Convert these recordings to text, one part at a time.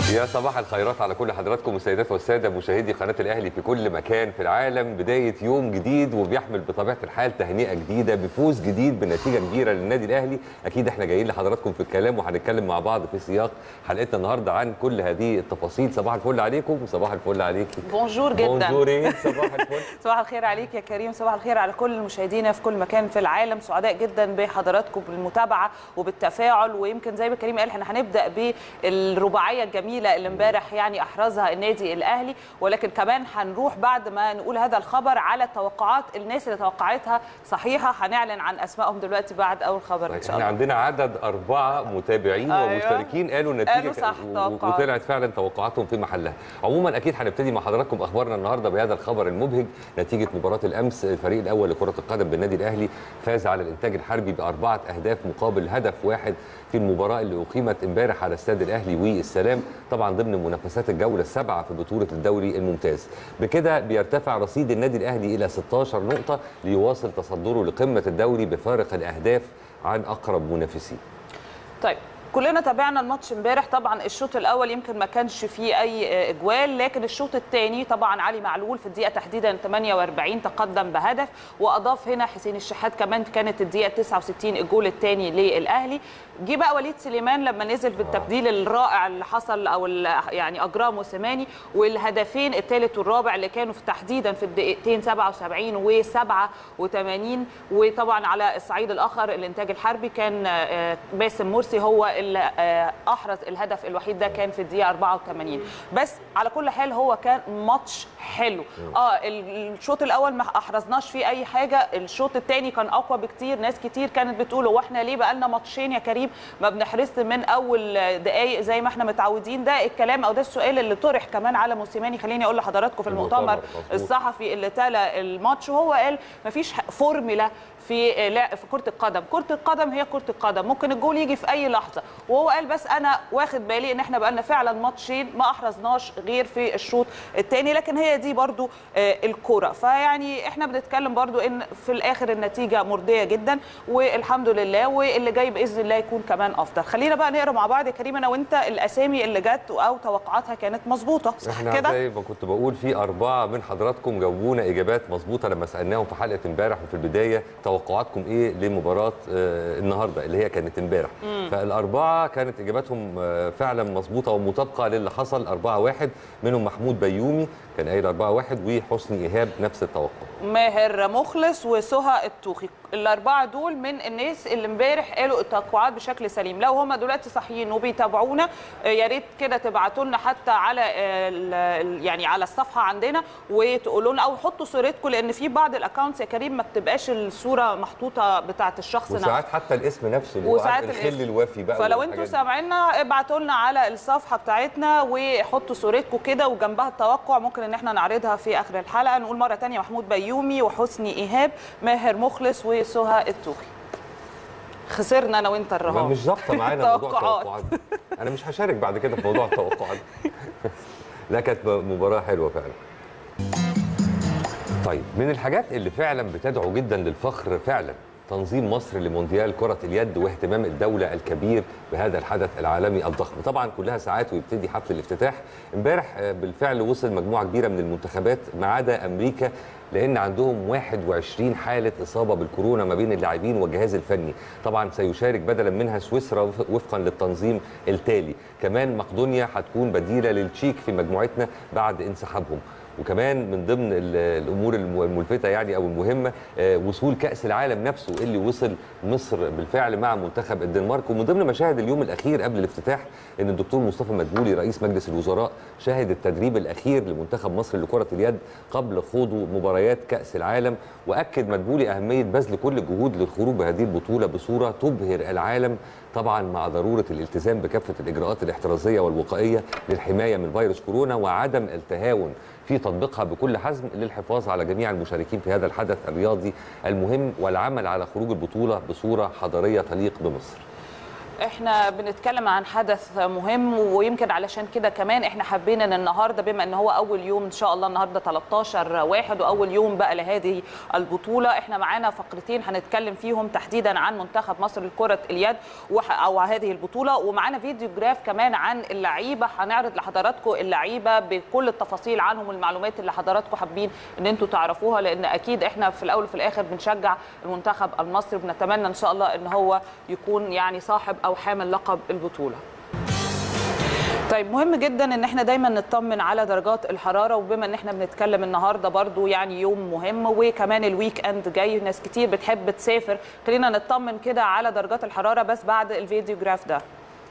يا صباح الخيرات على كل حضراتكم السيدات والساده مشاهدي قناه الاهلي في كل مكان في العالم بدايه يوم جديد وبيحمل بطبيعه الحال تهنئه جديده بفوز جديد بنتيجه كبيره للنادي الاهلي اكيد احنا جايين لحضراتكم في الكلام وهنتكلم مع بعض في سياق حلقتنا النهارده عن كل هذه التفاصيل صباح الفل عليكم وصباح الفل عليكي بونجور جدا بونجورين صباح الفل صباح الخير عليك يا كريم صباح الخير على كل مشاهدينا في كل مكان في العالم سعداء جدا بحضراتكم بالمتابعه وبالتفاعل ويمكن زي ما كريم قال احنا هنبدا بالرباعيه الجميله اللي امبارح يعني احرزها النادي الاهلي ولكن كمان هنروح بعد ما نقول هذا الخبر على توقعات الناس اللي توقعتها صحيحه هنعلن عن اسمائهم دلوقتي بعد اول خبر ان شاء احنا الله عندنا عدد أربعة متابعين أيوة. ومشتركين قالوا النتيجة قالوا صح و- توقعات. وطلعت فعلا توقعاتهم في محلها عموما أكيد هنبتدي مع حضراتكم أخبارنا النهاردة بهذا الخبر المبهج نتيجة مباراة الأمس الفريق الأول لكرة القدم بالنادي الأهلي فاز على الإنتاج الحربي بأربعة أهداف مقابل هدف واحد في المباراة اللي أقيمت امبارح على استاد الأهلي والسلام طبعا ضمن منافسات الجولة السابعة في بطولة الدوري الممتاز بكده بيرتفع رصيد النادي الأهلي إلى 16 نقطة ليواصل تصدره لقمة الدوري بفارق الأهداف عن أقرب منافسين طيب كلنا تابعنا الماتش امبارح طبعا الشوط الاول يمكن ما كانش فيه اي اجوال لكن الشوط الثاني طبعا علي معلول في الدقيقه تحديدا 48 تقدم بهدف واضاف هنا حسين الشحات كمان كانت الدقيقه 69 الجول الثاني للاهلي جه بقى وليد سليمان لما نزل بالتبديل الرائع اللي حصل او اللي يعني اجراه موسيماني والهدفين الثالث والرابع اللي كانوا في تحديدا في الدقيقتين 77 و 87 وطبعا على الصعيد الاخر الانتاج الحربي كان آه، باسم مرسي هو اللي آه، احرز الهدف الوحيد ده كان في الدقيقه 84 بس على كل حال هو كان ماتش حلو اه ال- الشوط الاول ما احرزناش فيه اي حاجه الشوط الثاني كان اقوى بكتير ناس كتير كانت بتقول هو احنا ليه بقى لنا ماتشين يا كريم ما بنحرزش من اول دقائق زي ما احنا متعودين ده الكلام او ده السؤال اللي طرح كمان على موسيماني خليني اقول لحضراتكم في المؤتمر المؤتمر، مظبوط. الصحفي اللي تلا الماتش وهو قال مفيش ح- فورمولا في لا في كره القدم كره القدم هي كره القدم ممكن الجول يجي في اي لحظه وهو قال بس انا واخد بالي ان احنا بقالنا فعلا ماتشين ما احرزناش غير في الشوط الثاني لكن هي دي برضو آه، الكره فيعني احنا بنتكلم برضو ان في الاخر النتيجه مرضيه جدا والحمد لله واللي جاي باذن الله يكون كمان افضل خلينا بقى نقرا مع بعض يا كريم انا وانت الاسامي اللي جت او توقعاتها كانت مظبوطه صح احنا كده زي ما كنت بقول في أربعة من حضراتكم جاوبونا إجابات مظبوطة لما سألناهم في حلقة امبارح وفي البداية توقعاتكم إيه لمباراة آه، النهاردة اللي هي كانت امبارح فالأربعة كانت إجاباتهم آه، فعلا مظبوطة ومطابقة للي حصل أربعة واحد منهم محمود بيومي كان قايل أربعة واحد وحسني إيهاب نفس التوقع ماهر مخلص وسهى التوخي الاربعه دول من الناس اللي امبارح قالوا التوقعات بشكل سليم لو هم دلوقتي صاحيين وبيتابعونا آه، يا ريت كده تبعتوا لنا حتى على آه، ال- ال- يعني على الصفحه عندنا وتقولوا لنا او حطوا صورتكم لان في بعض الاكونتس يا كريم ما بتبقاش الصوره محطوطه بتاعه الشخص نفسه وساعات حتى الاسم نفسه اللي هو وساعات الخل الاسم. الوافي بقى فلو والحاجات انتوا دي. سامعينا ابعتوا لنا على الصفحه بتاعتنا وحطوا صورتكم كده وجنبها التوقع ممكن ان احنا نعرضها في اخر الحلقه نقول مره تانية محمود بيومي وحسني ايهاب ماهر مخلص وسهى التوخي خسرنا انا وانت ما الرهان مش ظابطه معانا موضوع توقعات. التوقعات انا مش هشارك بعد كده في موضوع التوقعات لا كانت مباراه حلوه فعلا طيب من الحاجات اللي فعلا بتدعو جدا للفخر فعلا تنظيم مصر لمونديال كرة اليد واهتمام الدولة الكبير بهذا الحدث العالمي الضخم طبعا كلها ساعات ويبتدي حفل الافتتاح امبارح آه، بالفعل وصل مجموعة كبيرة من المنتخبات ما عدا أمريكا لأن عندهم 21 حالة إصابة بالكورونا ما بين اللاعبين والجهاز الفني طبعا سيشارك بدلا منها سويسرا وف- وفقا للتنظيم التالي كمان مقدونيا هتكون بديلة للتشيك في مجموعتنا بعد انسحابهم وكمان من ضمن ال- الامور الم- الملفته يعني او المهمه آه، وصول كاس العالم نفسه اللي وصل مصر بالفعل مع منتخب الدنمارك ومن ضمن مشاهد اليوم الاخير قبل الافتتاح ان الدكتور مصطفى مدبولي رئيس مجلس الوزراء شاهد التدريب الاخير لمنتخب مصر لكره اليد قبل خوضه مباريات كاس العالم واكد مدبولي اهميه بذل كل الجهود للخروج بهذه البطوله بصوره تبهر العالم طبعا مع ضروره الالتزام بكافه الاجراءات الاحترازيه والوقائيه للحمايه من فيروس كورونا وعدم التهاون في تطبيقها بكل حزم للحفاظ على جميع المشاركين في هذا الحدث الرياضي المهم والعمل على خروج البطوله بصوره حضاريه تليق بمصر. احنا بنتكلم عن حدث مهم ويمكن علشان كده كمان احنا حابين ان النهارده بما ان هو اول يوم ان شاء الله النهارده 13 واحد واول يوم بقى لهذه البطوله احنا معانا فقرتين هنتكلم فيهم تحديدا عن منتخب مصر لكره اليد وح- او هذه البطوله ومعانا فيديو جراف كمان عن اللعيبه هنعرض لحضراتكم اللعيبه بكل التفاصيل عنهم والمعلومات اللي حضراتكم حابين ان انتم تعرفوها لان اكيد احنا في الاول وفي الاخر بنشجع المنتخب المصري بنتمنى ان شاء الله ان هو يكون يعني صاحب او حامل لقب البطوله طيب مهم جدا ان احنا دايما نطمن على درجات الحراره وبما ان احنا بنتكلم النهارده برضو يعني يوم مهم وكمان الويك اند جاي ناس كتير بتحب تسافر خلينا نطمن كده على درجات الحراره بس بعد الفيديو جراف ده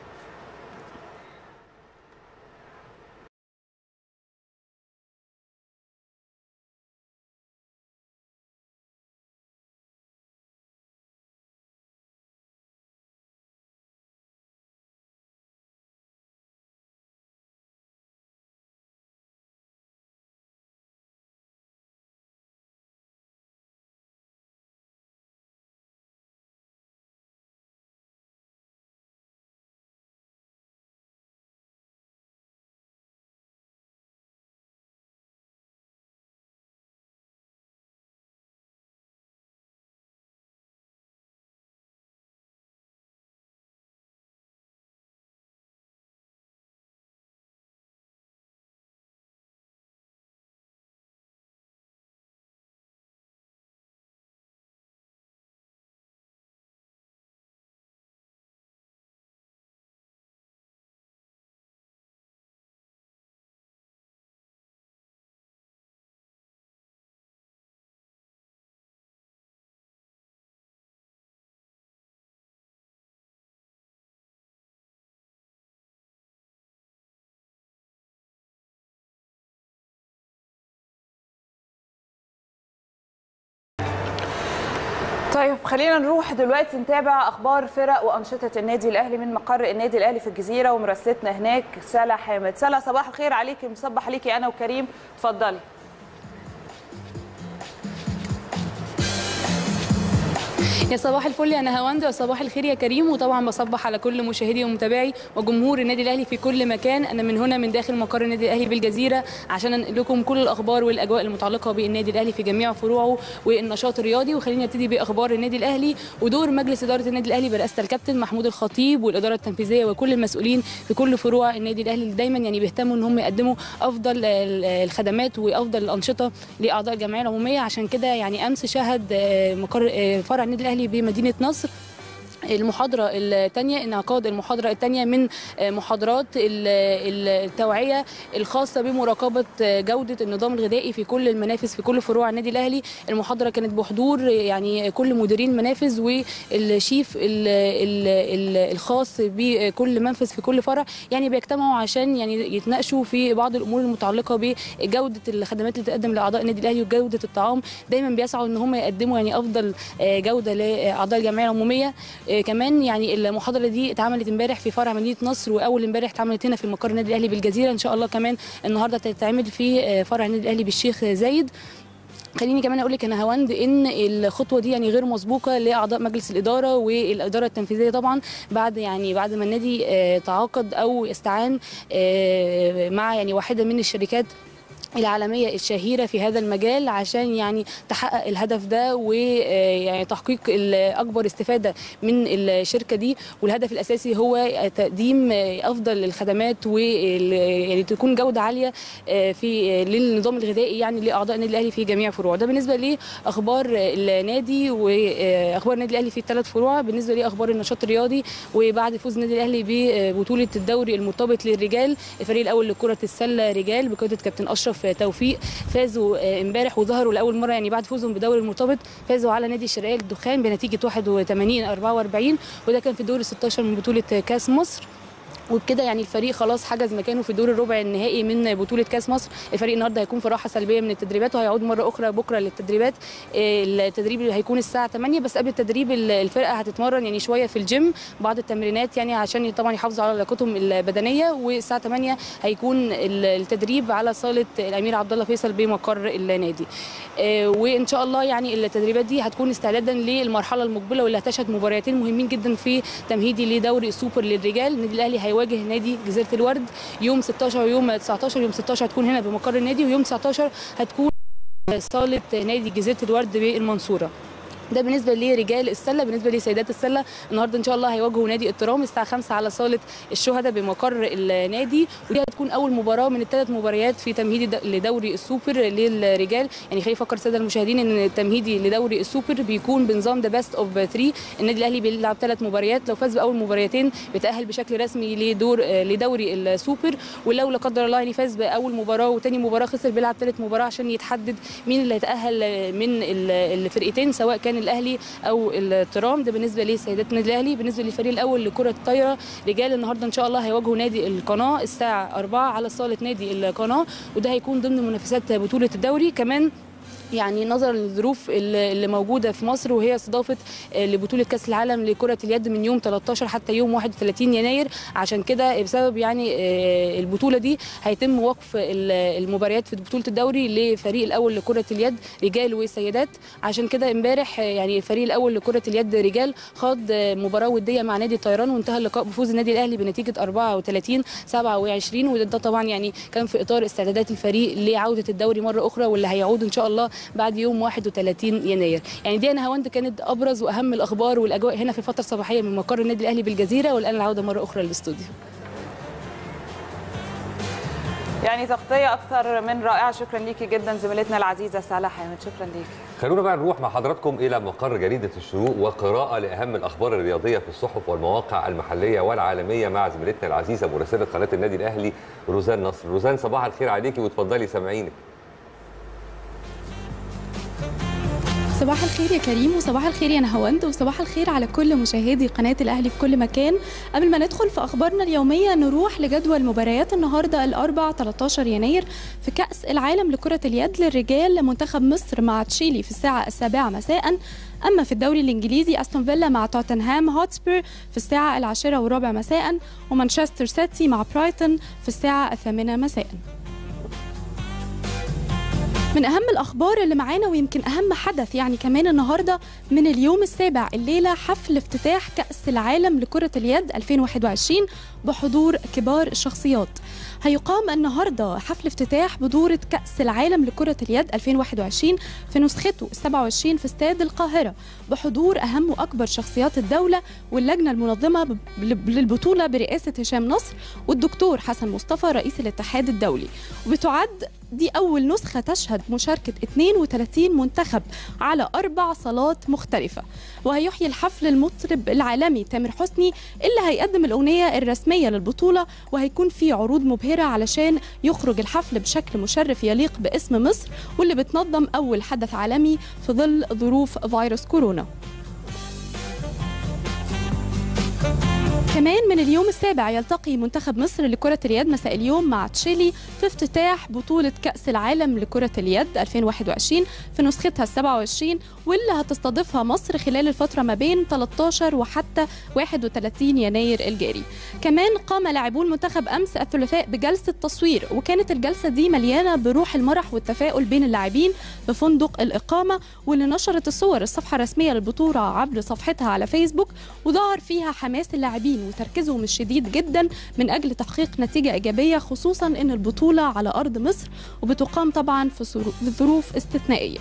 طيب خلينا نروح دلوقتي نتابع اخبار فرق وانشطه النادي الاهلي من مقر النادي الاهلي في الجزيره ومراسلتنا هناك سلا حامد سلا صباح الخير عليكي مصبح عليكي انا وكريم اتفضلي يا صباح الفل يا نهاوند وصباح الخير يا كريم وطبعا بصبح على كل مشاهدي ومتابعي وجمهور النادي الاهلي في كل مكان انا من هنا من داخل مقر النادي الاهلي بالجزيره عشان انقل لكم كل الاخبار والاجواء المتعلقه بالنادي الاهلي في جميع فروعه والنشاط الرياضي وخلينا نبتدي باخبار النادي الاهلي ودور مجلس اداره النادي الاهلي برئاسه الكابتن محمود الخطيب والاداره التنفيذيه وكل المسؤولين في كل فروع النادي الاهلي اللي دايما يعني بيهتموا ان هم يقدموا افضل ال- الخدمات وافضل الانشطه لاعضاء الجمعيه العموميه عشان كده يعني امس شهد آه، مقر آه، فرع النادي الاهلي بمدينه نصر المحاضرة الثانية انعقاد المحاضرة الثانية من محاضرات ال- ال- التوعية الخاصة بمراقبة جودة النظام الغذائي في كل المنافذ في كل فروع النادي الأهلي المحاضرة كانت بحضور يعني كل مديرين منافذ والشيف ال- ال- ال- الخاص بكل منفذ في كل فرع يعني بيجتمعوا عشان يعني يتناقشوا في بعض الأمور المتعلقة بجودة الخدمات اللي تقدم لأعضاء النادي الأهلي وجودة الطعام دايما بيسعوا ان هم يقدموا يعني افضل جوده لاعضاء الجمعيه العموميه آه، كمان يعني المحاضره دي اتعملت امبارح في فرع مدينه نصر واول امبارح اتعملت هنا في مقر النادي الاهلي بالجزيره ان شاء الله كمان النهارده تتعمل في آه، فرع النادي الاهلي بالشيخ زايد خليني كمان اقول لك يا نهاوند ان الخطوه دي يعني غير مسبوقه لاعضاء مجلس الاداره والاداره التنفيذيه طبعا بعد يعني بعد ما النادي آه، تعاقد او استعان آه، مع يعني واحده من الشركات العالمية الشهيرة في هذا المجال عشان يعني تحقق الهدف ده ويعني تحقيق ال- أكبر استفادة من الشركة دي والهدف الأساسي هو تقديم أفضل الخدمات وال- يعني تكون جودة عالية في للنظام الغذائي يعني لأعضاء النادي الأهلي في جميع فروعه ده بالنسبة لأخبار النادي وأخبار النادي الأهلي في الثلاث فروع بالنسبة لأخبار النشاط الرياضي وبعد فوز النادي الأهلي ببطولة الدوري المرتبط للرجال الفريق الأول لكرة السلة رجال بقيادة كابتن أشرف توفيق فازوا آه، امبارح وظهروا لاول مره يعني بعد فوزهم بدوري المرتبط فازوا على نادي الشرقيه للدخان بنتيجه 81 44 وده كان في دور ال 16 من بطوله كاس مصر وبكده يعني الفريق خلاص حجز مكانه في دور الربع النهائي من بطوله كاس مصر الفريق النهارده هيكون في راحه سلبيه من التدريبات وهيعود مره اخرى بكره للتدريبات التدريب هيكون الساعه 8 بس قبل التدريب الفرقه هتتمرن يعني شويه في الجيم بعض التمرينات يعني عشان طبعا يحافظوا على لياقتهم البدنيه والساعه 8 هيكون التدريب على صاله الامير عبد الله فيصل بمقر النادي وان شاء الله يعني التدريبات دي هتكون استعدادا للمرحله المقبله واللي هتشهد مباراتين مهمين جدا في تمهيدي لدوري السوبر للرجال النادي الاهلي هيواجه نادي جزيره الورد يوم 16 ويوم 19 يوم 16 هتكون هنا بمقر النادي ويوم 19 هتكون صاله نادي جزيره الورد بالمنصوره ده بالنسبه لرجال السله بالنسبه لسيدات السله النهارده ان شاء الله هيواجهوا نادي الترام الساعه 5 على صاله الشهداء بمقر النادي ودي هتكون اول مباراه من الثلاث مباريات في تمهيدي لدوري السوبر للرجال يعني خليني افكر الساده المشاهدين ان التمهيدي لدوري السوبر بيكون بنظام ذا بيست اوف 3 النادي الاهلي بيلعب ثلاث مباريات لو فاز باول مباريتين بيتاهل بشكل رسمي لدور لدوري السوبر ولو لا قدر الله يعني فاز باول مباراه وثاني مباراه خسر بيلعب ثالث مباراه عشان يتحدد مين اللي هيتاهل من الفرقتين سواء كان الاهلي او الترام ده بالنسبه لسيدات النادي الاهلي بالنسبه للفريق الاول لكره الطايره رجال النهارده ان شاء الله هيواجهوا نادي القناه الساعه 4 على صاله نادي القناه وده هيكون ضمن منافسات بطوله الدوري كمان يعني نظرا للظروف اللي موجوده في مصر وهي استضافه لبطوله كاس العالم لكره اليد من يوم 13 حتى يوم 31 يناير عشان كده بسبب يعني البطوله دي هيتم وقف المباريات في بطوله الدوري للفريق الاول لكره اليد رجال وسيدات عشان كده امبارح يعني الفريق الاول لكره اليد رجال خاض مباراه وديه مع نادي الطيران وانتهى اللقاء بفوز النادي الاهلي بنتيجه 34 27 وده طبعا يعني كان في اطار استعدادات الفريق لعوده الدوري مره اخرى واللي هيعود ان شاء الله بعد يوم 31 يناير يعني دي انا هوند كانت ابرز واهم الاخبار والاجواء هنا في الفتره الصباحيه من مقر النادي الاهلي بالجزيره والان العوده مره اخرى للاستوديو يعني تغطيه اكثر من رائعه شكرا ليكي جدا زميلتنا العزيزه سهله حامد شكرا ليكي خلونا بقى نروح مع حضراتكم الى مقر جريده الشروق وقراءه لاهم الاخبار الرياضيه في الصحف والمواقع المحليه والعالميه مع زميلتنا العزيزه مراسله قناه النادي الاهلي روزان نصر روزان صباح الخير عليكي وتفضلي سامعينك صباح الخير يا كريم وصباح الخير يا نهاوند وصباح الخير على كل مشاهدي قناة الأهلي في كل مكان قبل ما ندخل في أخبارنا اليومية نروح لجدول مباريات النهاردة الأربع 13 يناير في كأس العالم لكرة اليد للرجال منتخب مصر مع تشيلي في الساعة السابعة مساء أما في الدوري الإنجليزي أستون فيلا مع توتنهام هوتسبير في الساعة العاشرة وربع مساء ومانشستر سيتي مع برايتون في الساعة الثامنة مساءً من اهم الاخبار اللي معانا ويمكن اهم حدث يعني كمان النهارده من اليوم السابع الليله حفل افتتاح كاس العالم لكره اليد 2021 بحضور كبار الشخصيات هيقام النهارده حفل افتتاح بطوله كاس العالم لكره اليد 2021 في نسخته 27 في استاد القاهره بحضور اهم واكبر شخصيات الدوله واللجنه المنظمه للبطوله برئاسه هشام نصر والدكتور حسن مصطفى رئيس الاتحاد الدولي وبتعد دي أول نسخة تشهد مشاركة 32 منتخب على أربع صالات مختلفة وهيحيي الحفل المطرب العالمي تامر حسني اللي هيقدم الأغنية الرسمية للبطولة وهيكون في عروض مبهرة علشان يخرج الحفل بشكل مشرف يليق باسم مصر واللي بتنظم أول حدث عالمي في ظل ظروف فيروس كورونا كمان من اليوم السابع يلتقي منتخب مصر لكرة اليد مساء اليوم مع تشيلي في افتتاح بطولة كأس العالم لكرة اليد 2021 في نسختها 27 واللي هتستضيفها مصر خلال الفترة ما بين 13 وحتى 31 يناير الجاري. كمان قام لاعبو المنتخب أمس الثلاثاء بجلسة تصوير وكانت الجلسة دي مليانة بروح المرح والتفاؤل بين اللاعبين بفندق الإقامة واللي نشرت الصور الصفحة الرسمية للبطولة عبر صفحتها على فيسبوك وظهر فيها حماس اللاعبين وتركيزهم الشديد جدا من اجل تحقيق نتيجه ايجابيه خصوصا ان البطوله على ارض مصر وبتقام طبعا في ظروف استثنائيه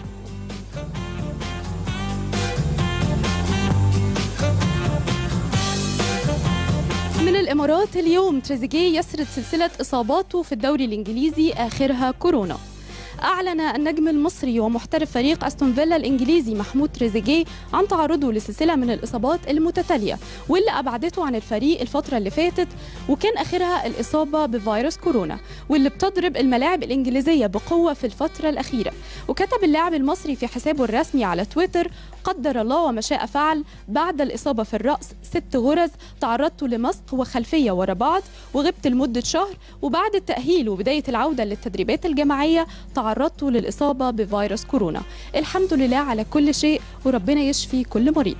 من الامارات اليوم تريزيجيه يسرد سلسله اصاباته في الدوري الانجليزي اخرها كورونا أعلن النجم المصري ومحترف فريق أستون فيلا الإنجليزي محمود تريزيجيه عن تعرضه لسلسلة من الإصابات المتتالية واللي أبعدته عن الفريق الفترة اللي فاتت وكان آخرها الإصابة بفيروس كورونا واللي بتضرب الملاعب الإنجليزية بقوة في الفترة الأخيرة وكتب اللاعب المصري في حسابه الرسمي على تويتر قدر الله وما شاء فعل بعد الإصابة في الرأس ست غرز تعرضت لمسق وخلفية ورا بعض وغبت لمدة شهر وبعد التأهيل وبداية العودة للتدريبات الجماعية تعرضت للإصابة بفيروس كورونا الحمد لله على كل شيء وربنا يشفي كل مريض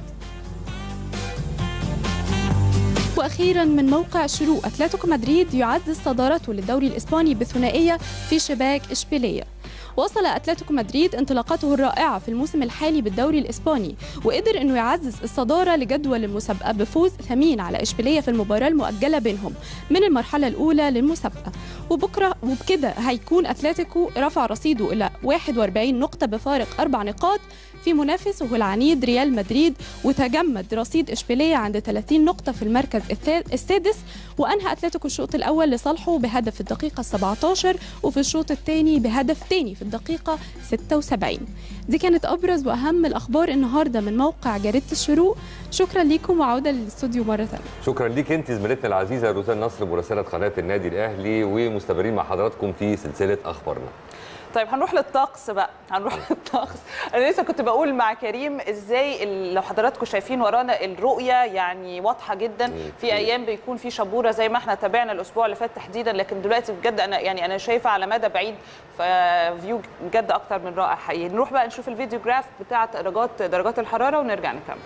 واخيرا من موقع شروق اتلتيكو مدريد يعزز صدارته للدوري الاسباني بثنائيه في شباك اشبيليه وصل اتلتيكو مدريد انطلاقته الرائعه في الموسم الحالي بالدوري الاسباني وقدر انه يعزز الصداره لجدول المسابقه بفوز ثمين على اشبيليه في المباراه المؤجله بينهم من المرحله الاولى للمسابقه وبكره وبكده هيكون اتلتيكو رفع رصيده الى 41 نقطه بفارق اربع نقاط في منافسه العنيد ريال مدريد وتجمد رصيد اشبيليه عند 30 نقطه في المركز الثا- السادس وانهى اتلتيكو الشوط الاول لصالحه بهدف في الدقيقه 17 وفي الشوط الثاني بهدف تاني في الدقيقه 76 دي كانت ابرز واهم الاخبار النهارده من موقع جريده الشروق شكرا لكم وعوده للاستوديو مره ثانيه شكرا ليك انت زميلتنا العزيزه روزان نصر مراسله قناه النادي الاهلي ومستمرين مع حضراتكم في سلسله اخبارنا طيب هنروح للطقس بقى هنروح للطقس انا لسه كنت بقول مع كريم ازاي ال- لو حضراتكم شايفين ورانا الرؤيه يعني واضحه جدا في ايام بيكون في شبوره زي ما احنا تابعنا الاسبوع اللي فات تحديدا لكن دلوقتي بجد انا يعني انا شايفه على مدى بعيد فيو بجد اكتر من رائع حقيقي نروح بقى نشوف الفيديو جراف بتاعه درجات درجات الحراره ونرجع نكمل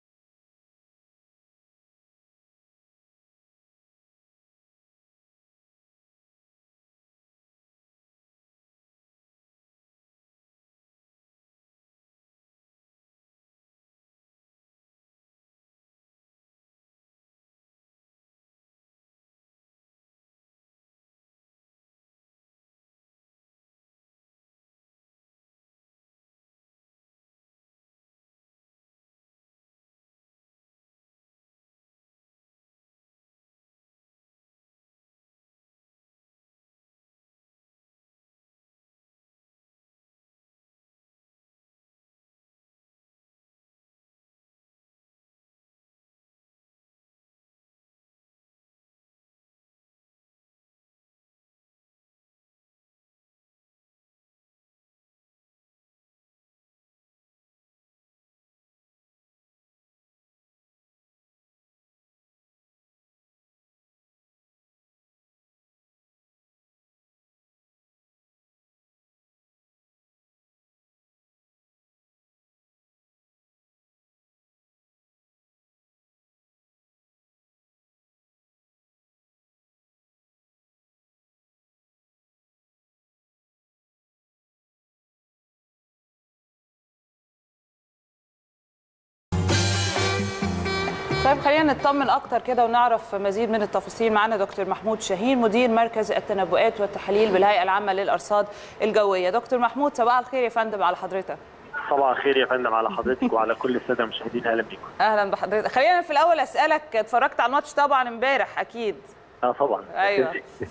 طيب خلينا نطمن اكتر كده ونعرف مزيد من التفاصيل معنا دكتور محمود شاهين مدير مركز التنبؤات والتحاليل بالهيئه العامه للارصاد الجويه دكتور محمود صباح الخير يا فندم على حضرتك صباح الخير يا فندم على حضرتك وعلى كل الساده المشاهدين اهلا بيكم اهلا بحضرتك خلينا في الاول اسالك اتفرجت على الماتش طبعا امبارح اكيد اه طبعا ايوه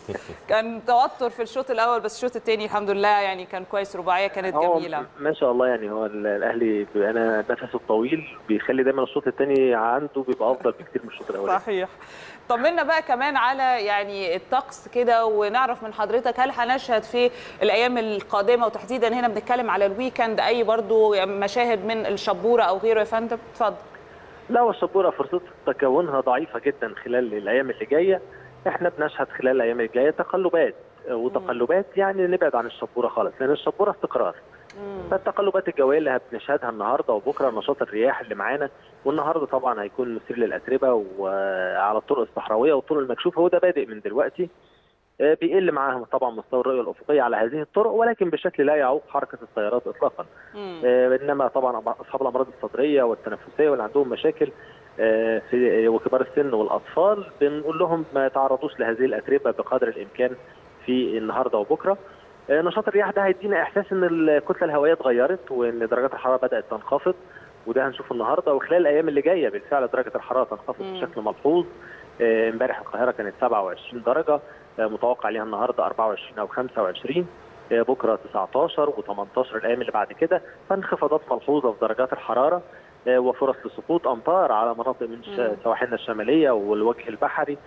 كان توتر في الشوط الاول بس الشوط الثاني الحمد لله يعني كان كويس رباعيه كانت هو جميله ما شاء الله يعني هو ال- الاهلي ب- انا نفسه الطويل بيخلي دايما الشوط الثاني عنده بيبقى افضل بكتير من الشوط الاولاني صحيح طمنا بقى كمان على يعني الطقس كده ونعرف من حضرتك هل هنشهد في الايام القادمه وتحديدا هنا بنتكلم على الويكند اي برضو مشاهد من الشبوره او غيره يا فندم اتفضل لا والشبوره فرصه تكونها ضعيفه جدا خلال الايام اللي جايه احنا بنشهد خلال الايام اللي جايه تقلبات وتقلبات يعني نبعد عن الشبوره خالص لان الشبوره استقرار فالتقلبات الجويه اللي بنشهدها النهارده وبكره نشاط الرياح اللي معانا والنهارده طبعا هيكون مثير للاتربه وعلى الطرق الصحراويه والطرق المكشوفه وده بادئ من دلوقتي آه، بيقل معاهم طبعا مستوى الرؤيه الافقيه على هذه الطرق ولكن بشكل لا يعوق حركه السيارات اطلاقا مم. آه، انما طبعا اصحاب الامراض الصدريه والتنفسيه واللي عندهم مشاكل آه، في وكبار السن والاطفال بنقول لهم ما يتعرضوش لهذه الاتربه بقدر الامكان في النهارده وبكره آه، نشاط الرياح ده هيدينا احساس ان الكتله الهوائيه اتغيرت وان درجات الحراره بدات تنخفض وده هنشوفه النهارده وخلال الايام اللي جايه بالفعل درجه الحراره تنخفض مم. بشكل ملحوظ آه، امبارح القاهره كانت 27 درجه آه، متوقع ليها النهارده 24 او 25 آه، بكره 19 و18 الايام اللي بعد كده فانخفاضات ملحوظه في درجات الحراره آه، وفرص لسقوط امطار على مناطق من ش- مم. سواحلنا الشماليه والوجه البحري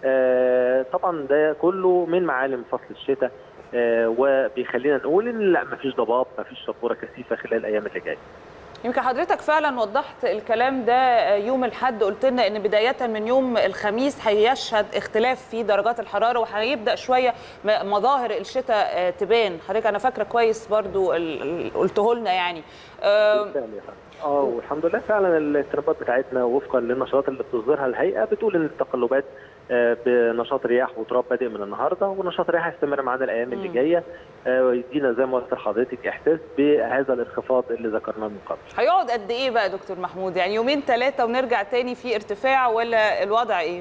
آه، طبعا ده كله من معالم فصل الشتاء آه، وبيخلينا نقول ان لا مفيش ضباب مفيش شبوره كثيفه خلال الايام اللي جايه يمكن حضرتك فعلا وضحت الكلام ده يوم الحد قلت لنا ان بدايه من يوم الخميس هيشهد اختلاف في درجات الحراره وهيبدا شويه م- مظاهر الشتاء آه، تبان حضرتك انا فاكره كويس برضو ال- ال- قلته لنا يعني آه، بالفعل يا فندم. اه والحمد لله فعلا التربات بتاعتنا وفقا للنشاطات اللي بتصدرها الهيئه بتقول ان التقلبات آه، بنشاط رياح وتراب بادئ من النهارده ونشاط الرياح هيستمر معانا الايام اللي مم. جايه آه، ويدينا زي ما قلت لحضرتك احساس بهذا الانخفاض اللي ذكرناه من قبل. هيقعد قد ايه بقى يا دكتور محمود يعني يومين ثلاثه ونرجع تاني في ارتفاع ولا الوضع ايه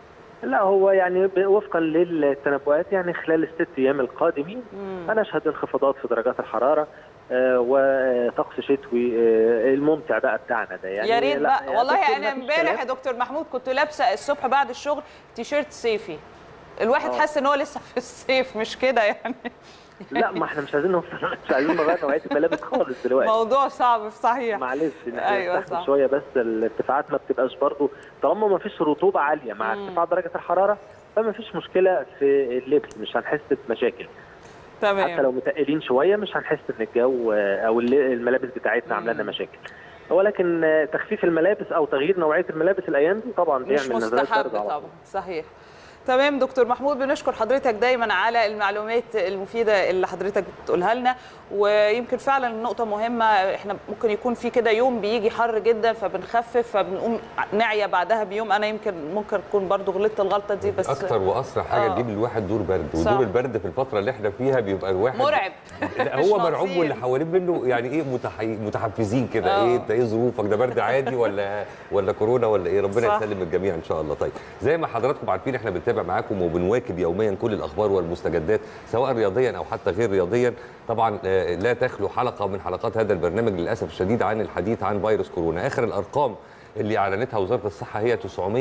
لا هو يعني ب- وفقا للتنبؤات يعني خلال الست ايام القادمين هنشهد انخفاضات في درجات الحراره آه، وطقس شتوي آه، الممتع بقى بتاعنا ده يعني يا ريت لا، بقى يعني والله دكتور انا مفيش امبارح كلام. يا دكتور محمود كنت لابسه الصبح بعد الشغل تيشيرت صيفي الواحد آه. حاسس ان هو لسه في الصيف مش كده يعني لا ما احنا مش عايزين نوصل مش عايزين نغير نوعيه الملابس خالص دلوقتي موضوع صعب صحيح معلش أيوة نستحمل صح. شويه بس الارتفاعات ما بتبقاش برضو طالما ما فيش رطوبه عاليه مع مم. ارتفاع درجه الحراره فما فيش مشكله في اللبس مش هنحس بمشاكل حتى تمام لو متقلين شويه مش هنحس ان الجو آه، او الل- الملابس بتاعتنا عامله لنا مشاكل ولكن آه، تخفيف الملابس او تغيير نوعيه الملابس الايام دي طبعا مش بيعمل نزلات مستحب برد على طبعا طول. صحيح تمام دكتور محمود بنشكر حضرتك دايما على المعلومات المفيده اللي حضرتك بتقولها لنا ويمكن فعلا النقطه مهمه احنا ممكن يكون في كده يوم بيجي حر جدا فبنخفف فبنقوم نعيا بعدها بيوم انا يمكن ممكن اكون برضو غلطت الغلطه دي بس اكتر واسرع حاجه آه. تجيب للواحد دور برد صح. ودور البرد في الفتره اللي احنا فيها بيبقى الواحد مرعب لا مش هو مرعوب ناقصين. واللي حوالين منه يعني ايه متحي... متحفزين كده آه. ايه انت ايه ظروفك ده برد عادي ولا ولا كورونا ولا ايه ربنا صح. يسلم الجميع ان شاء الله طيب زي ما حضراتكم عارفين احنا بنتابع معاكم وبنواكب يوميا كل الاخبار والمستجدات سواء رياضيا او حتى غير رياضيا طبعا آه، لا تخلو حلقه من حلقات هذا البرنامج للاسف الشديد عن الحديث عن فيروس كورونا اخر الارقام اللي اعلنتها وزاره الصحه هي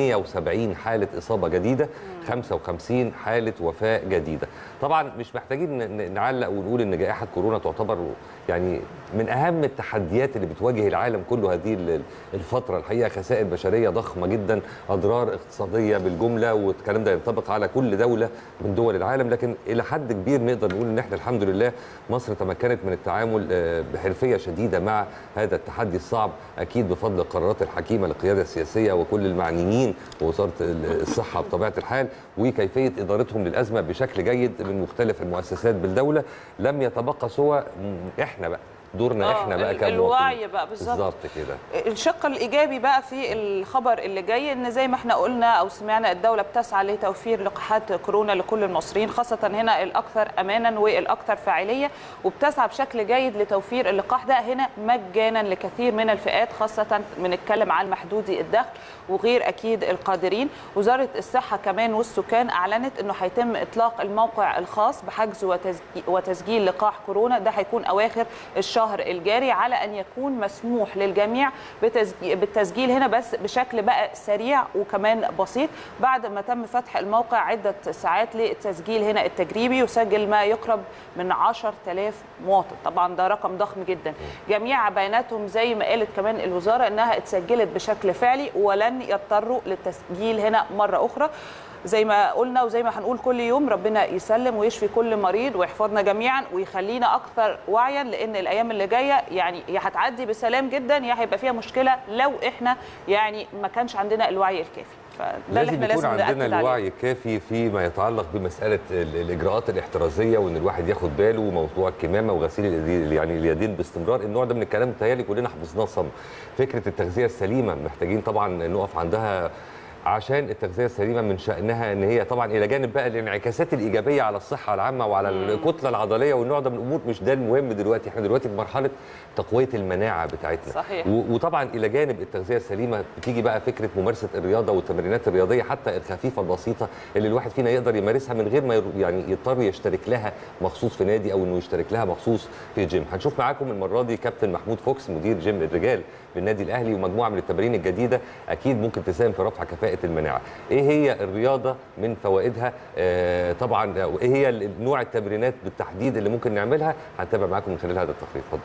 970 حاله اصابه جديده 55 حاله وفاه جديده طبعا مش محتاجين ن- ن- نعلق ونقول ان جائحه كورونا تعتبر يعني من اهم التحديات اللي بتواجه العالم كله هذه ال- الفتره الحقيقه خسائر بشريه ضخمه جدا اضرار اقتصاديه بالجمله والكلام ده ينطبق على كل دوله من دول العالم لكن الى حد كبير نقدر نقول ان احنا الحمد لله مصر تمكنت من التعامل آه، بحرفيه شديده مع هذا التحدي الصعب اكيد بفضل القرارات الحكيمه للقياده السياسيه وكل المعنيين ووزاره ال- الصحه بطبيعه الحال وكيفيه ادارتهم للازمه بشكل جيد من مختلف المؤسسات بالدوله لم يتبقى سوى م- احنا بقى دورنا آه، احنا بقى ال- كمواطنين الوعي بقى بالظبط. بالظبط كده الشق الايجابي بقى في الخبر اللي جاي ان زي ما احنا قلنا او سمعنا الدوله بتسعى لتوفير لقاحات كورونا لكل المصريين خاصه هنا الاكثر امانا والاكثر فاعليه وبتسعى بشكل جيد لتوفير اللقاح ده هنا مجانا لكثير من الفئات خاصه بنتكلم عن محدودي الدخل وغير اكيد القادرين وزاره الصحه كمان والسكان اعلنت انه هيتم اطلاق الموقع الخاص بحجز وتسجيل, وتسجيل لقاح كورونا ده هيكون اواخر الشهر الجاري على ان يكون مسموح للجميع بتسجيل بالتسجيل هنا بس بشكل بقى سريع وكمان بسيط بعد ما تم فتح الموقع عده ساعات للتسجيل هنا التجريبي يسجل ما يقرب من 10000 مواطن طبعا ده رقم ضخم جدا جميع بياناتهم زي ما قالت كمان الوزاره انها اتسجلت بشكل فعلي ولن يضطروا للتسجيل هنا مره اخرى زي ما قلنا وزي ما هنقول كل يوم ربنا يسلم ويشفي كل مريض ويحفظنا جميعا ويخلينا اكثر وعيا لان الايام اللي جايه يعني يا هتعدي بسلام جدا يا هيبقى فيها مشكله لو احنا يعني ما كانش عندنا الوعي الكافي فده اللي لازم احنا يكون لازم عندنا نأكد عليه الوعي الكافي فيما يتعلق بمساله ال- الاجراءات الاحترازيه وان الواحد ياخد باله وموضوع الكمامه وغسيل اليدين يعني اليدين باستمرار النوع ده من الكلام متهيألي كلنا حفظناه صم فكره التغذيه السليمه محتاجين طبعا نقف عندها عشان التغذيه السليمه من شانها ان هي طبعا الى جانب بقى الانعكاسات الايجابيه على الصحه العامه وعلى الكتله العضليه والنوع ده من الامور مش ده المهم دلوقتي احنا دلوقتي في مرحله تقويه المناعه بتاعتنا صحيح. و- وطبعا الى جانب التغذيه السليمه بتيجي بقى فكره ممارسه الرياضه والتمرينات الرياضيه حتى الخفيفه البسيطه اللي الواحد فينا يقدر يمارسها من غير ما ير- يعني يضطر يشترك لها مخصوص في نادي او انه يشترك لها مخصوص في جيم هنشوف معاكم المره دي كابتن محمود فوكس مدير جيم الرجال بالنادي الاهلي ومجموعه من التمارين الجديده اكيد ممكن تساهم في رفع كفاءه المناعه ايه هي الرياضه من فوائدها آه طبعا آه، وايه هي نوع التمرينات بالتحديد اللي ممكن نعملها هنتابع معاكم من خلال هذا التقرير اتفضل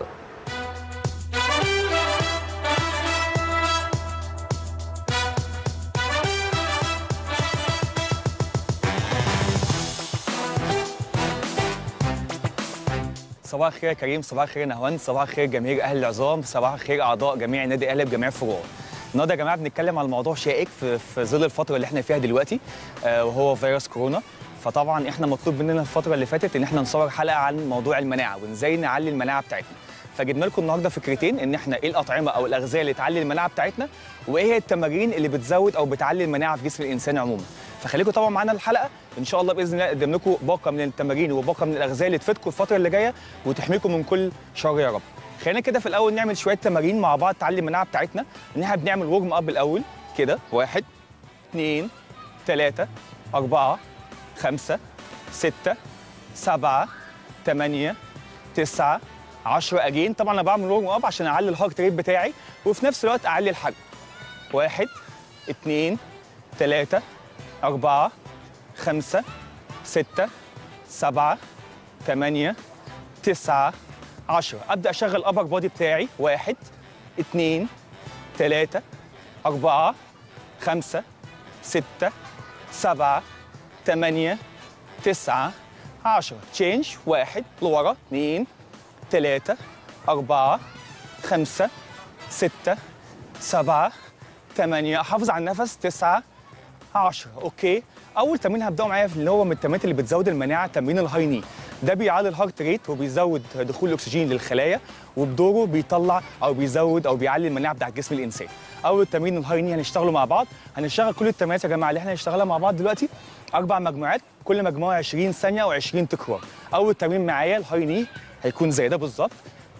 صباح الخير يا كريم صباح الخير يا نهوان صباح الخير جماهير اهل العظام صباح الخير اعضاء جميع النادي الاهلي بجميع فروعه النهارده يا جماعه بنتكلم على موضوع شائك في, في ظل الفتره اللي احنا فيها دلوقتي آه وهو فيروس كورونا فطبعا احنا مطلوب مننا الفتره اللي فاتت ان احنا نصور حلقه عن موضوع المناعه وازاي نعلي المناعه بتاعتنا فجبنا لكم النهارده فكرتين ان احنا ايه الاطعمه او الاغذيه اللي تعلي المناعه بتاعتنا وايه هي التمارين اللي بتزود او بتعلي المناعه في جسم الانسان عموما فخليكم طبعا معانا الحلقه ان شاء الله باذن الله نقدم لكم باقه من التمارين وباقه من الاغذيه اللي تفيدكم الفتره اللي جايه وتحميكم من كل شر يا رب خلينا كده في الاول نعمل شويه تمارين مع بعض تعلي المناعه بتاعتنا ان احنا بنعمل ورم اب الاول كده واحد اثنين ثلاثة أربعة خمسة ستة سبعة ثمانية تسعة 10 اجين طبعا انا بعمل ورم اب عشان اعلي الهارت ريت بتاعي وفي نفس الوقت اعلي الحجم واحد اثنين ثلاثة أربعة خمسة ستة سبعة ثمانية تسعة عشرة أبدأ أشغل الأبر بودي بتاعي واحد اثنين ثلاثة أربعة خمسة ستة سبعة ثمانية تسعة عشرة تشينج واحد لورا اثنين ثلاثة أربعة خمسة ستة سبعة ثمانية أحافظ على النفس تسعة عشرة أوكي أول تمرين هبدأه معايا في اللي هو من التمرينات اللي بتزود المناعة تمرين الهاي ني ده بيعلي الهارت ريت وبيزود دخول الأكسجين للخلايا وبدوره بيطلع أو بيزود أو بيعلي المناعة بتاعت جسم الإنسان أول تمرين الهاي ني هنشتغله مع بعض هنشتغل كل التمرينات يا جماعة اللي احنا هنشتغلها مع بعض دلوقتي أربع مجموعات كل مجموعة 20 ثانية أو 20 تكرار أول تمرين معايا الهاي ني هيكون زي ده بالظبط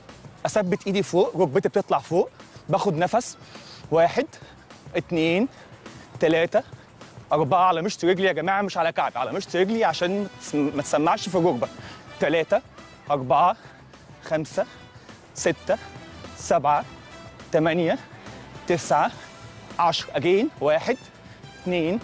اثبت ايدي فوق ركبتي بتطلع فوق باخد نفس واحد اتنين تلاتة أربعة على مشط رجلي يا جماعة مش على كعبي على مشط رجلي عشان ما تسمعش في الركبة تلاتة أربعة خمسة ستة سبعة تمانية تسعة عشرة أجين واحد اتنين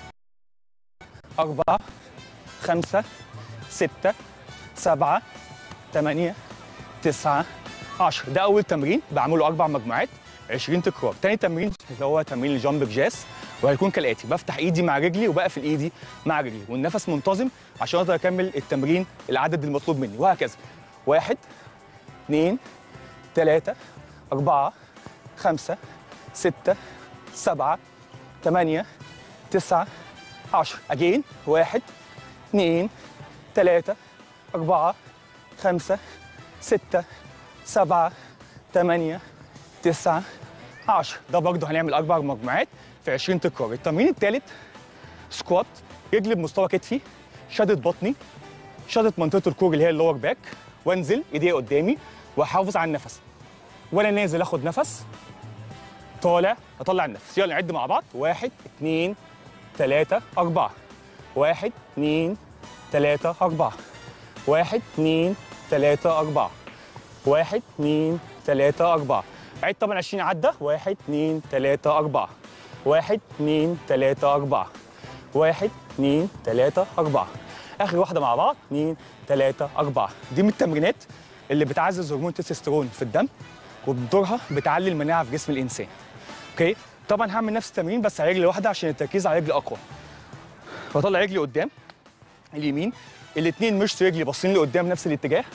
أربعة خمسة ستة سبعة ثمانية تسعة عشرة ده أول تمرين بعمله أربع مجموعات 20 تكرار تاني تمرين اللي هو تمرين الجامب جاز وهيكون كالآتي بفتح إيدي مع رجلي وبقفل إيدي مع رجلي والنفس منتظم عشان أقدر أكمل التمرين العدد المطلوب مني وهكذا واحد اثنين ثلاثة أربعة خمسة ستة سبعة ثمانية تسعة عشرة أجين واحد اثنين ثلاثة أربعة خمسة ستة سبعة ثمانية تسعة عشرة ده برضه هنعمل أربع مجموعات في 20 تكرار التمرين الثالث سكوات رجلي بمستوى كتفي شدت بطني شدت منطقة الكور اللي هي اللور باك وانزل ايديا قدامي واحافظ على النفس وانا نازل اخد نفس طالع اطلع النفس يلا نعد مع بعض واحد اثنين ثلاثة أربعة واحد اثنين ثلاثة أربعة واحد اثنين ثلاثة أربعة واحد اثنين ثلاثة أربعة عد طبعا 20 عدة واحد اثنين ثلاثة أربعة واحد اثنين ثلاثة أربعة واحد اثنين ثلاثة أربعة آخر واحدة مع بعض اثنين ثلاثة أربعة دي من التمرينات اللي بتعزز هرمون التستوستيرون في الدم وبدورها بتعلي المناعة في جسم الإنسان أوكي طبعا هعمل نفس التمرين بس على رجل واحدة عشان التركيز على رجل أقوى بطلع رجلي قدام اليمين الاثنين مشط رجلي باصين لقدام نفس الاتجاه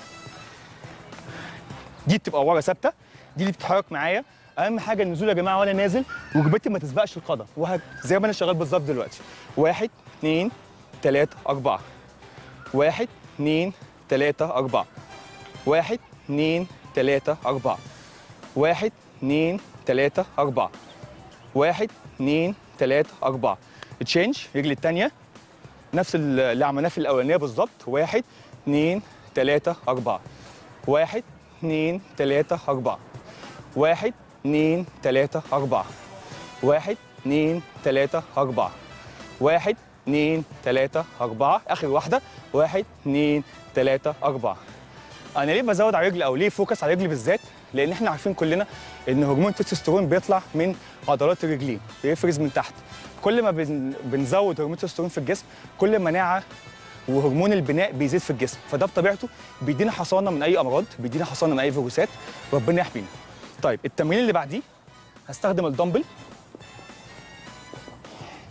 دي بتبقى ورا ثابته دي اللي بتتحرك معايا اهم حاجه النزول يا جماعه وانا نازل ركبتي ما تسبقش القدم وهك زي ما انا شغال بالظبط دلوقتي واحد اثنين ثلاثة أربعة واحد اثنين ثلاثة أربعة واحد اثنين ثلاثة أربعة واحد اثنين ثلاثة أربعة واحد اثنين ثلاثة أربعة تشينج رجلي الثانية نفس اللي عملناه في الأولانية بالظبط واحد اثنين ثلاثة أربعة واحد اثنين ثلاثة أربعة واحد اثنين ثلاثة أربعة واحد اثنين ثلاثة أربعة واحد اثنين ثلاثة أربعة آخر واحدة واحد اثنين ثلاثة أربعة أنا ليه بزود على رجلي أو ليه فوكس على رجلي بالذات؟ لأن إحنا عارفين كلنا إن هرمون التستوستيرون بيطلع من عضلات الرجلين بيفرز من تحت كل ما بن- بنزود هرمون التستوستيرون في الجسم كل المناعة وهرمون البناء بيزيد في الجسم فده بطبيعته بيدينا حصانه من اي امراض بيدينا حصانه من اي فيروسات ربنا يحمينا طيب التمرين اللي بعديه هستخدم الدمبل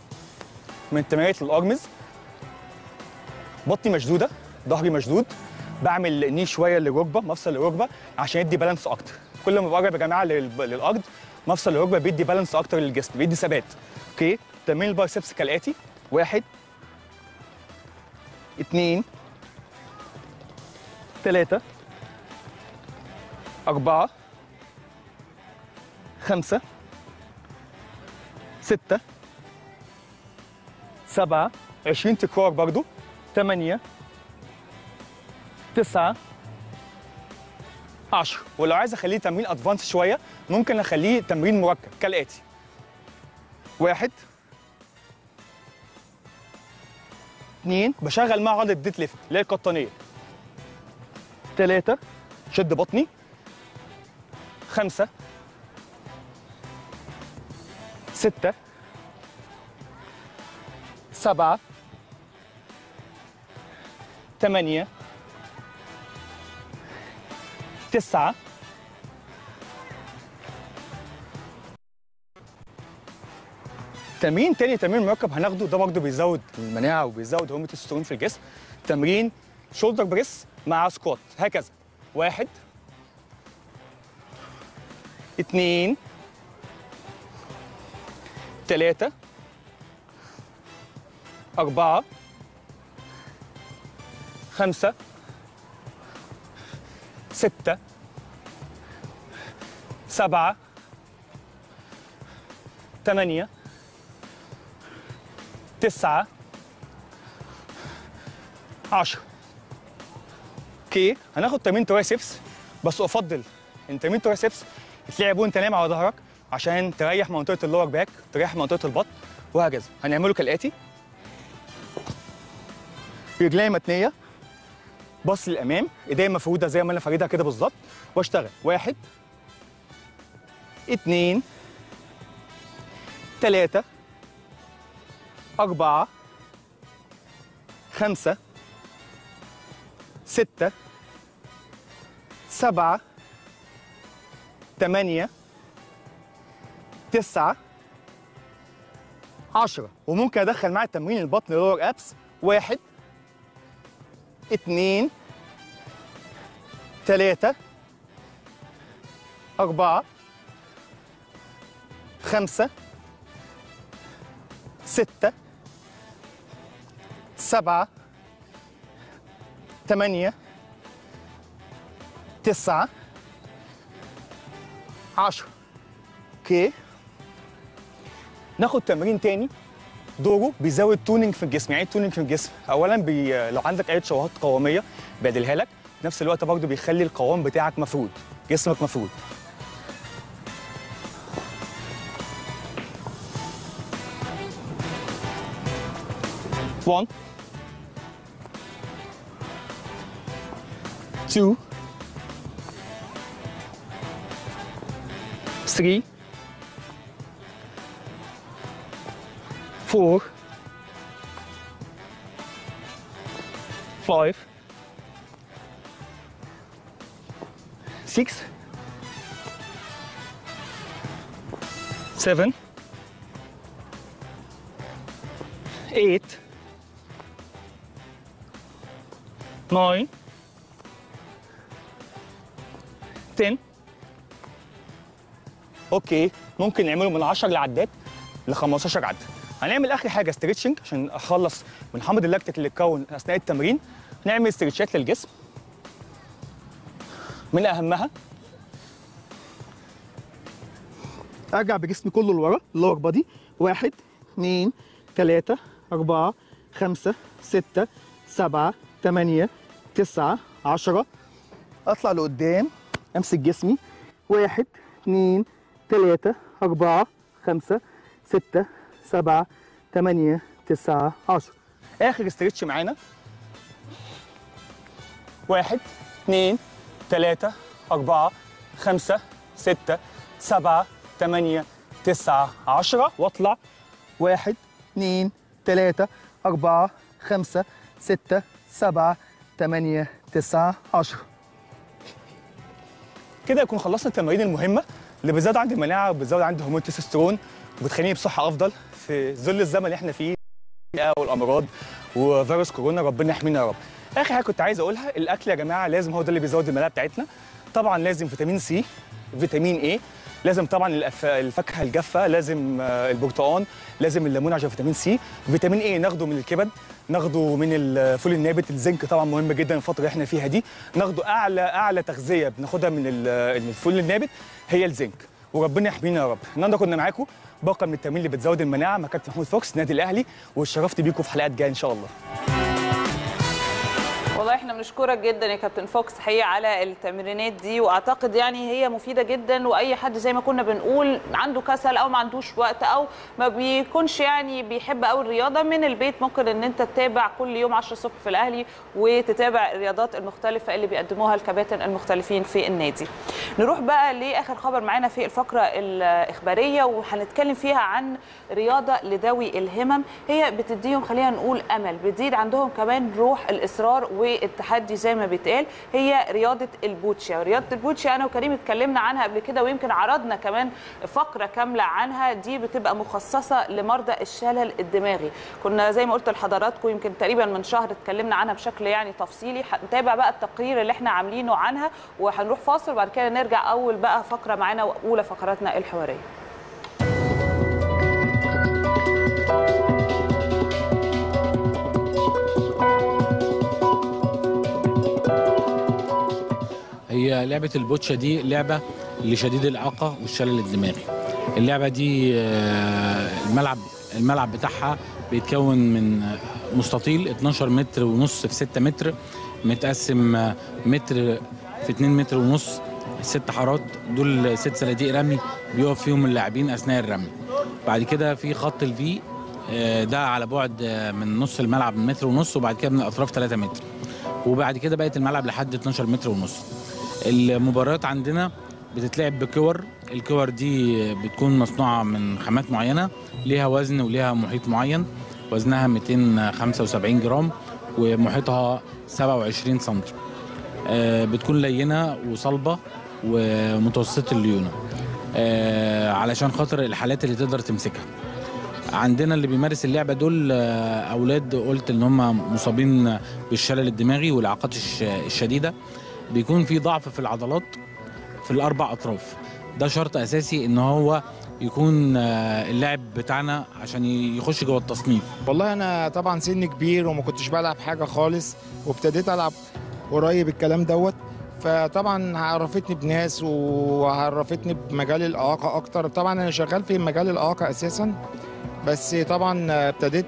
من تمارين الارمز بطني مشدوده ظهري مشدود بعمل ني شويه للركبه مفصل الركبه عشان يدي بالانس اكتر كل ما بقرب يا جماعه لل- للارض مفصل الركبه بيدي بالانس اكتر للجسم بيدي ثبات اوكي تمرين البايسبس كالاتي واحد اتنين تلاتة أربعة خمسة ستة سبعة عشرين تكرار برضو تمانية تسعة عشرة ولو عايز أخليه تمرين أدفانس شوية ممكن أخليه تمرين مركب كالآتي واحد اتنين بشغل مع عضلة الديت ليفت اللي هي القطنية تلاتة شد بطني خمسة ستة سبعة ثمانية تسعة تمرين تاني تمرين مركب هناخده ده برضه بيزود المناعة وبيزود هرمون التستوستيرون في الجسم تمرين شولدر بريس مع سكوات هكذا واحد اتنين تلاتة أربعة خمسة ستة سبعة ثمانية تسعة عشرة اوكي هناخد تمرين ترايسبس بس افضل ان تمرين ترايسبس يتلعب وانت نايم على ظهرك عشان تريح منطقه اللور باك تريح منطقه البطن وهكذا هنعمله كالاتي رجلي متنيه بص للامام ايديا مفروده زي ما انا فاردها كده بالظبط واشتغل واحد اتنين تلاتة أربعة خمسة ستة سبعة ثمانية تسعة عشرة وممكن أدخل معايا تمرين البطن لور أبس واحد اتنين تلاتة أربعة خمسة ستة سبعة ثمانية تسعة عشرة اوكي ناخد تمرين تاني دوره بيزود توننج في الجسم يعني ايه توننج في الجسم اولا بي... لو عندك اي تشوهات قواميه بيعدلها لك في نفس الوقت برضه بيخلي القوام بتاعك مفرود جسمك مفرود One, two, three, four, five, six, seven, eight, nine, ten. اوكي ممكن نعمله من 10 لعدات ل 15 عده هنعمل اخر حاجه ستريتشنج عشان اخلص من حمض اللاكتيك اللي اتكون اثناء التمرين نعمل استرتشات للجسم من اهمها ارجع بجسمي كله لورا اللور بادي واحد اثنين ثلاثة أربعة خمسة ستة سبعة ثمانية تسعة عشرة أطلع لقدام أمسك جسمي واحد اثنين ثلاثة أربعة خمسة ستة سبعة ثمانية تسعة عشرة آخر استرتش معانا واحد اثنين ثلاثة أربعة خمسة ستة سبعة ثمانية تسعة عشرة واطلع واحد اثنين ثلاثة أربعة خمسة ستة سبعة ثمانية تسعة عشرة كده يكون خلصنا التمارين المهمة اللي بتزود عندي المناعة وبتزود عندي هرمون التستوستيرون وبتخليني بصحة أفضل في ظل الزمن اللي احنا فيه والأمراض وفيروس كورونا ربنا يحمينا يا رب اخر حاجه كنت عايز اقولها الاكل يا جماعه لازم هو ده اللي بيزود المناعه بتاعتنا طبعا لازم فيتامين سي فيتامين اي لازم طبعا الأف- الفاكهه الجافه لازم آه، البرتقال لازم الليمون عشان فيتامين سي فيتامين اي ناخده من الكبد ناخده من الفول النابت الزنك طبعا مهم جدا الفتره اللي احنا فيها دي ناخده اعلى اعلى تغذيه بناخدها من ال- من الفول النابت هي الزنك وربنا يحمينا يا رب النهارده كنا معاكم باقه من التمرين اللي بتزود المناعه مع كابتن محمود فوكس نادي الاهلي واتشرفت بيكم في حلقات جايه ان شاء الله والله احنا بنشكرك جدا يا كابتن فوكس حقيقة على التمرينات دي واعتقد يعني هي مفيده جدا واي حد زي ما كنا بنقول عنده كسل او ما عندوش وقت او ما بيكونش يعني بيحب قوي الرياضه من البيت ممكن ان انت تتابع كل يوم 10 الصبح في الاهلي وتتابع الرياضات المختلفه اللي بيقدموها الكباتن المختلفين في النادي. نروح بقى لاخر خبر معانا في الفقره الاخباريه وهنتكلم فيها عن رياضه لذوي الهمم هي بتديهم خلينا نقول امل بتزيد عندهم كمان روح الاصرار والتحدي زي ما بيتقال هي رياضه البوتشيا رياضه البوتشيا انا وكريم اتكلمنا عنها قبل كده ويمكن عرضنا كمان فقره كامله عنها دي بتبقى مخصصه لمرضى الشلل الدماغي كنا زي ما قلت لحضراتكم يمكن تقريبا من شهر اتكلمنا عنها بشكل يعني تفصيلي هنتابع بقى التقرير اللي احنا عاملينه عنها وهنروح فاصل وبعد كده نرجع اول بقى فقره معانا واولى فقراتنا الحواريه هي لعبة البوتشا دي لعبة لشديد الإعاقة والشلل الدماغي اللعبة دي آه، الملعب الملعب بتاعها بيتكون من مستطيل 12 متر ونص في 6 متر متقسم آه، متر في 2 متر ونص ست حارات دول ست صناديق رمي بيقف فيهم اللاعبين أثناء الرمي بعد كده في خط الفي آه، ده على بعد آه، من نص الملعب من متر ونص وبعد كده من الأطراف 3 متر وبعد كده بقت الملعب لحد 12 متر ونص المباريات عندنا بتتلعب بكور الكور دي بتكون مصنوعة من خامات معينة ليها وزن وليها محيط معين وزنها 275 جرام ومحيطها 27 سنتي آه، بتكون لينة وصلبة ومتوسطة الليونة آه، علشان خاطر الحالات اللي تقدر تمسكها عندنا اللي بيمارس اللعبه دول آه، اولاد قلت ان هم مصابين بالشلل الدماغي والاعاقات الش- الشديده بيكون في ضعف في العضلات في الاربع اطراف ده شرط اساسي ان هو يكون آه، اللاعب بتاعنا عشان يخش جوه التصنيف والله انا طبعا سن كبير وما كنتش بلعب حاجه خالص وابتديت العب قريب الكلام دوت فطبعا عرفتني بناس وعرفتني بمجال الاعاقه اكتر طبعا انا شغال في مجال الاعاقه اساسا بس طبعا ابتديت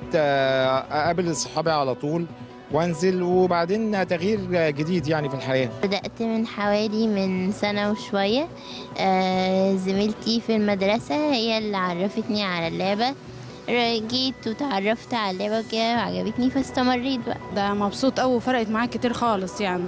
اقابل صحابي على طول وانزل وبعدين تغيير جديد يعني في الحياه بدأت من حوالي من سنة وشوية آه، زميلتي في المدرسة هي اللي عرفتني على اللعبة جيت وتعرفت على اللعبة كده وعجبتني فاستمريت بقى ده مبسوط قوي وفرقت معاه كتير خالص يعني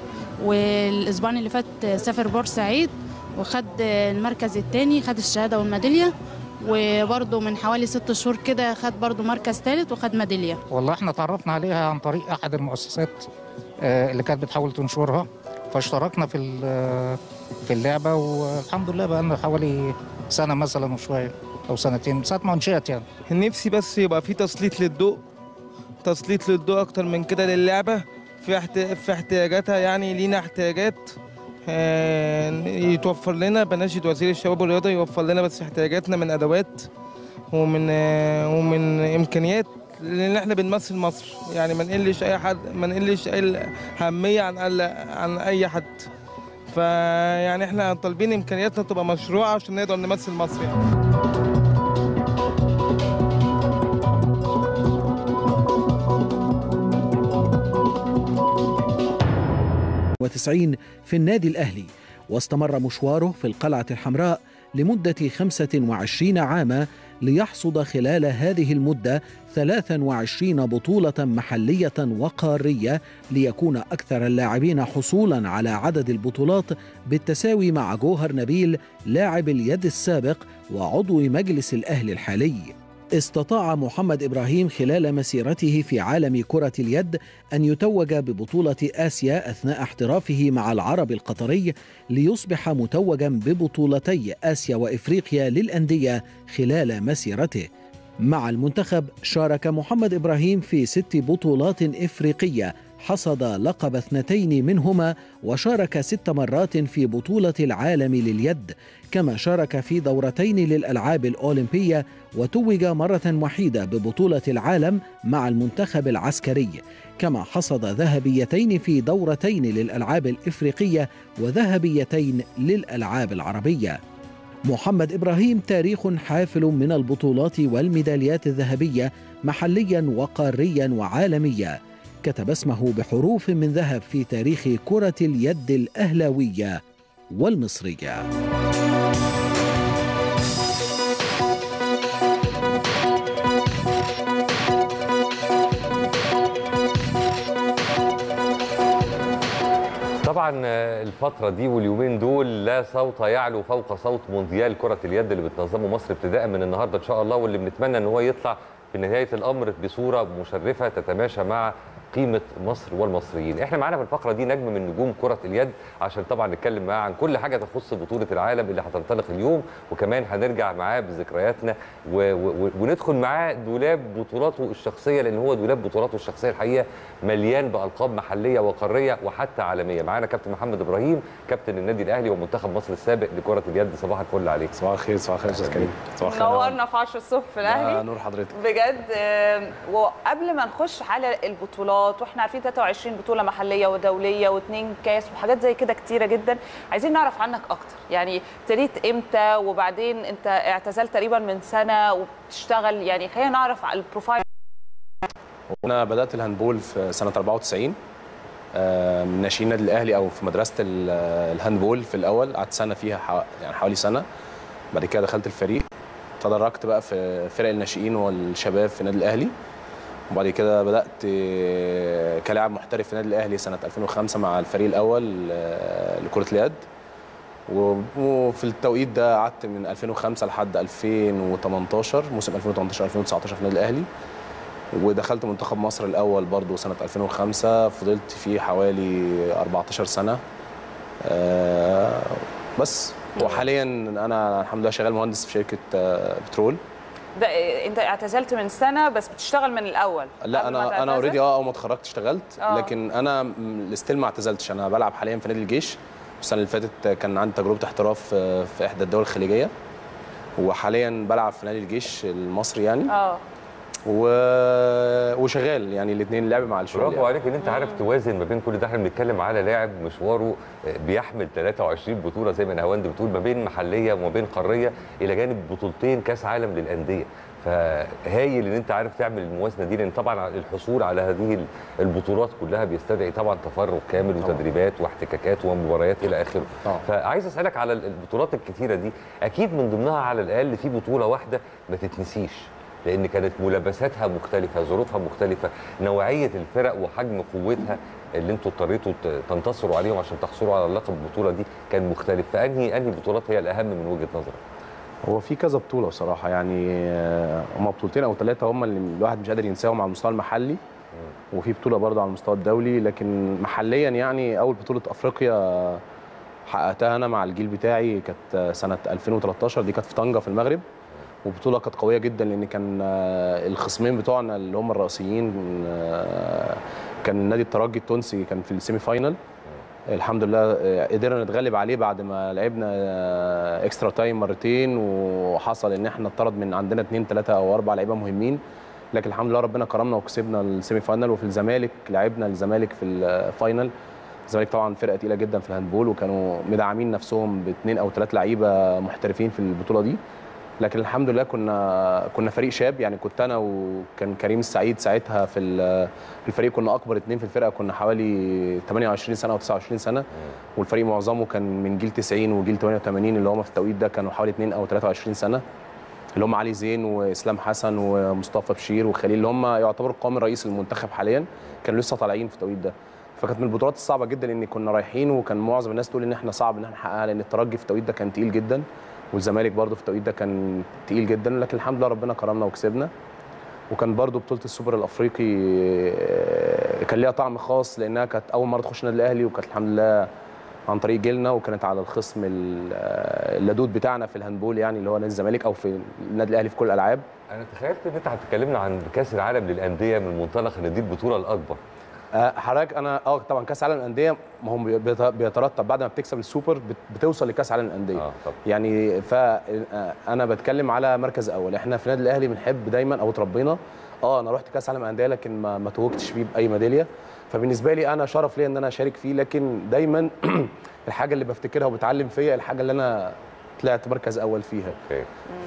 والاسبوع اللي فات سافر بورسعيد وخد المركز التاني خد الشهاده والميداليه وبرضه من حوالي ست شهور كده خد برضه مركز ثالث وخد ميداليه والله احنا تعرفنا عليها عن طريق احد المؤسسات آه، اللي كانت بتحاول تنشرها فاشتركنا في ال- في اللعبه والحمد لله بقى لنا حوالي سنه مثلا وشويه او سنتين من ساعه ما انشئت يعني نفسي بس يبقى في تسليط للضوء تسليط للضوء اكتر من كده للعبه في احت... في احتياجاتها يعني لينا احتياجات آه، يتوفر لنا بناشد وزير الشباب والرياضه يوفر لنا بس احتياجاتنا من ادوات ومن آه، ومن امكانيات لان احنا بنمثل مصر يعني ما نقلش اي حد ما نقلش اي اهميه عن أقل- عن اي حد فيعني احنا طالبين امكانياتنا تبقى مشروعه عشان نقدر نمثل مصر يعني. وتسعين في النادي الأهلي واستمر مشواره في القلعة الحمراء لمدة 25 عاما ليحصد خلال هذه المدة 23 بطولة محلية وقارية ليكون أكثر اللاعبين حصولا على عدد البطولات بالتساوي مع جوهر نبيل لاعب اليد السابق وعضو مجلس الأهلي الحالي استطاع محمد ابراهيم خلال مسيرته في عالم كره اليد ان يتوج ببطوله اسيا اثناء احترافه مع العرب القطري ليصبح متوجا ببطولتي اسيا وافريقيا للانديه خلال مسيرته مع المنتخب شارك محمد إبراهيم في ست بطولات إفريقية حصد لقب اثنتين منهما وشارك ست مرات في بطولة العالم لليد كما شارك في دورتين للألعاب الأولمبية وتوج مرة وحيدة ببطولة العالم مع المنتخب العسكري كما حصد ذهبيتين في دورتين للألعاب الإفريقية وذهبيتين للألعاب العربية محمد إبراهيم تاريخ حافل من البطولات والميداليات الذهبية محليا وقاريا وعالميا كتب اسمه بحروف من ذهب في تاريخ كرة اليد الأهلاوية والمصرية طبعا الفترة دي واليومين دول لا صوت يعلو فوق صوت مونديال كرة اليد اللي بتنظمه مصر ابتداء من النهارده ان شاء الله واللي بنتمنى ان هو يطلع في نهاية الأمر بصورة مشرفة تتماشى مع قيمة مصر والمصريين احنا معانا في الفقرة دي نجم من نجوم كرة اليد عشان طبعا نتكلم معاه عن كل حاجة تخص بطولة العالم اللي هتنطلق اليوم وكمان هنرجع معاه بذكرياتنا و... و... وندخل معاه دولاب بطولاته الشخصية لأن هو دولاب بطولاته الشخصية الحقيقة مليان بألقاب محلية وقارية وحتى عالمية معانا كابتن محمد إبراهيم كابتن النادي الأهلي ومنتخب مصر السابق لكرة اليد صباح الفل عليك صباح الخير صباح الخير يا استاذ كريم صباح الخير نورنا في 10 الصبح في الاهلي نور حضرتك بجد آه، وقبل ما نخش على البطولات واحنا عارفين 23 بطوله محليه ودوليه واثنين كاس وحاجات زي كده كتيره جدا عايزين نعرف عنك اكتر يعني ابتديت امتى وبعدين انت اعتزلت تقريبا من سنه وبتشتغل يعني خلينا نعرف على البروفايل انا بدات الهاندبول في سنه 94 آه، من ناشئين النادي الاهلي او في مدرسه ال- الهاندبول في الاول قعدت سنه فيها حو... يعني حوالي سنه بعد كده دخلت الفريق تدرجت بقى في فرق الناشئين والشباب في النادي الاهلي وبعد كده بدات آه، كلاعب محترف في النادي الاهلي سنه 2005 مع الفريق الاول آه، لكره اليد و- وفي التوقيت ده قعدت من 2005 لحد 2018 موسم 2018 2019 في النادي الاهلي ودخلت منتخب مصر الاول برضو سنه 2005 فضلت فيه حوالي 14 سنه آه، بس وحاليا انا الحمد لله شغال مهندس في شركه آه، بترول ده آه، انت اعتزلت من سنه بس بتشتغل من الاول لا قبل ما انا انا تعتزل؟ اوريدي اه اول ما اتخرجت اشتغلت آه. لكن انا م- ستيل ما اعتزلتش انا بلعب حاليا في نادي الجيش السنه اللي فاتت كان عندي تجربه احتراف آه، في احدى الدول الخليجيه وحاليا بلعب في نادي الجيش المصري يعني اه و... وشغال يعني الاثنين لعب مع الشغل برافو يعني. عليك ان انت عارف توازن ما بين كل ده احنا بنتكلم على لاعب مشواره آه، بيحمل 23 بطوله زي ما نهاوند بتقول ما بين محليه وما بين قاريه الى جانب بطولتين كاس عالم للانديه فهايل ان انت عارف تعمل الموازنه دي لان طبعا الحصول على هذه البطولات كلها بيستدعي طبعا تفرغ كامل وتدريبات واحتكاكات ومباريات الى اخره فعايز اسالك على البطولات الكتيره دي اكيد من ضمنها على الاقل في بطوله واحده ما تتنسيش لان كانت ملابساتها مختلفه ظروفها مختلفه نوعيه الفرق وحجم قوتها اللي انتوا اضطريتوا ت- تنتصروا عليهم عشان تحصلوا على اللقب البطوله دي كان مختلف فانهي انهي بطولات هي الاهم من وجهه نظرك هو في كذا بطوله بصراحه يعني آه، هما بطولتين او ثلاثه هما اللي الواحد مش قادر ينساهم على المستوى المحلي وفي بطوله برضه على المستوى الدولي لكن محليا يعني اول بطوله افريقيا حققتها انا مع الجيل بتاعي كانت سنه 2013 دي كانت في طنجه في المغرب وبطوله كانت قويه جدا لان كان آه، الخصمين بتوعنا اللي هم الرئيسيين آه، كان النادي الترجي التونسي كان في السيمي فاينل الحمد لله آه، قدرنا نتغلب عليه بعد ما لعبنا آه، اكسترا تايم مرتين وحصل ان احنا اتطرد من عندنا اثنين ثلاثه او اربع لعيبه مهمين لكن الحمد لله ربنا كرمنا وكسبنا السيمي فاينل وفي الزمالك لعبنا الزمالك في الفاينل الزمالك طبعا فرقه تقيله جدا في الهاندبول وكانوا مدعمين نفسهم باثنين او ثلاث لعيبه محترفين في البطوله دي لكن الحمد لله كنا كنا فريق شاب يعني كنت انا وكان كريم السعيد ساعتها في ال- في الفريق كنا اكبر اثنين في الفرقه كنا حوالي 28 سنه او 29 سنه والفريق معظمه كان من جيل 90 وجيل 88 اللي هم في التوقيت ده كانوا حوالي 2 او 23 سنه اللي هم علي زين واسلام حسن ومصطفى بشير وخليل اللي هم يعتبروا القائم الرئيسي للمنتخب حاليا كانوا لسه طالعين في التوقيت ده فكانت من البطولات الصعبه جدا لان كنا رايحين وكان معظم الناس تقول ان احنا صعب ان احنا نحققها لان الترجي في التوقيت ده كان تقيل جدا والزمالك برضه في التوقيت ده كان تقيل جدا لكن الحمد لله ربنا كرمنا وكسبنا وكان برضه بطوله السوبر الافريقي آه، كان ليها طعم خاص لانها كانت اول مره تخش النادي الاهلي وكانت الحمد لله عن طريق جيلنا وكانت على الخصم ال- آه، اللدود بتاعنا في الهاندبول يعني اللي هو نادي الزمالك او في النادي الاهلي في كل الالعاب انا تخيلت ان انت هتكلمنا عن كاس العالم للانديه من منطلق ان دي البطوله الاكبر آه، حضرتك انا اه طبعا كاس عالم الانديه ما هم بيت- بيترتب بعد ما بتكسب السوبر بت- بتوصل لكاس عالم الانديه اه طبعا يعني فانا بتكلم على مركز اول احنا في النادي الاهلي بنحب دايما او اتربينا اه انا رحت كاس عالم انديه لكن ما ما توجتش فيه باي ميداليه فبالنسبه لي انا شرف ليا ان انا اشارك فيه لكن دايما الحاجه اللي بفتكرها وبتعلم فيا الحاجه اللي انا طلعت مركز اول فيها اوكي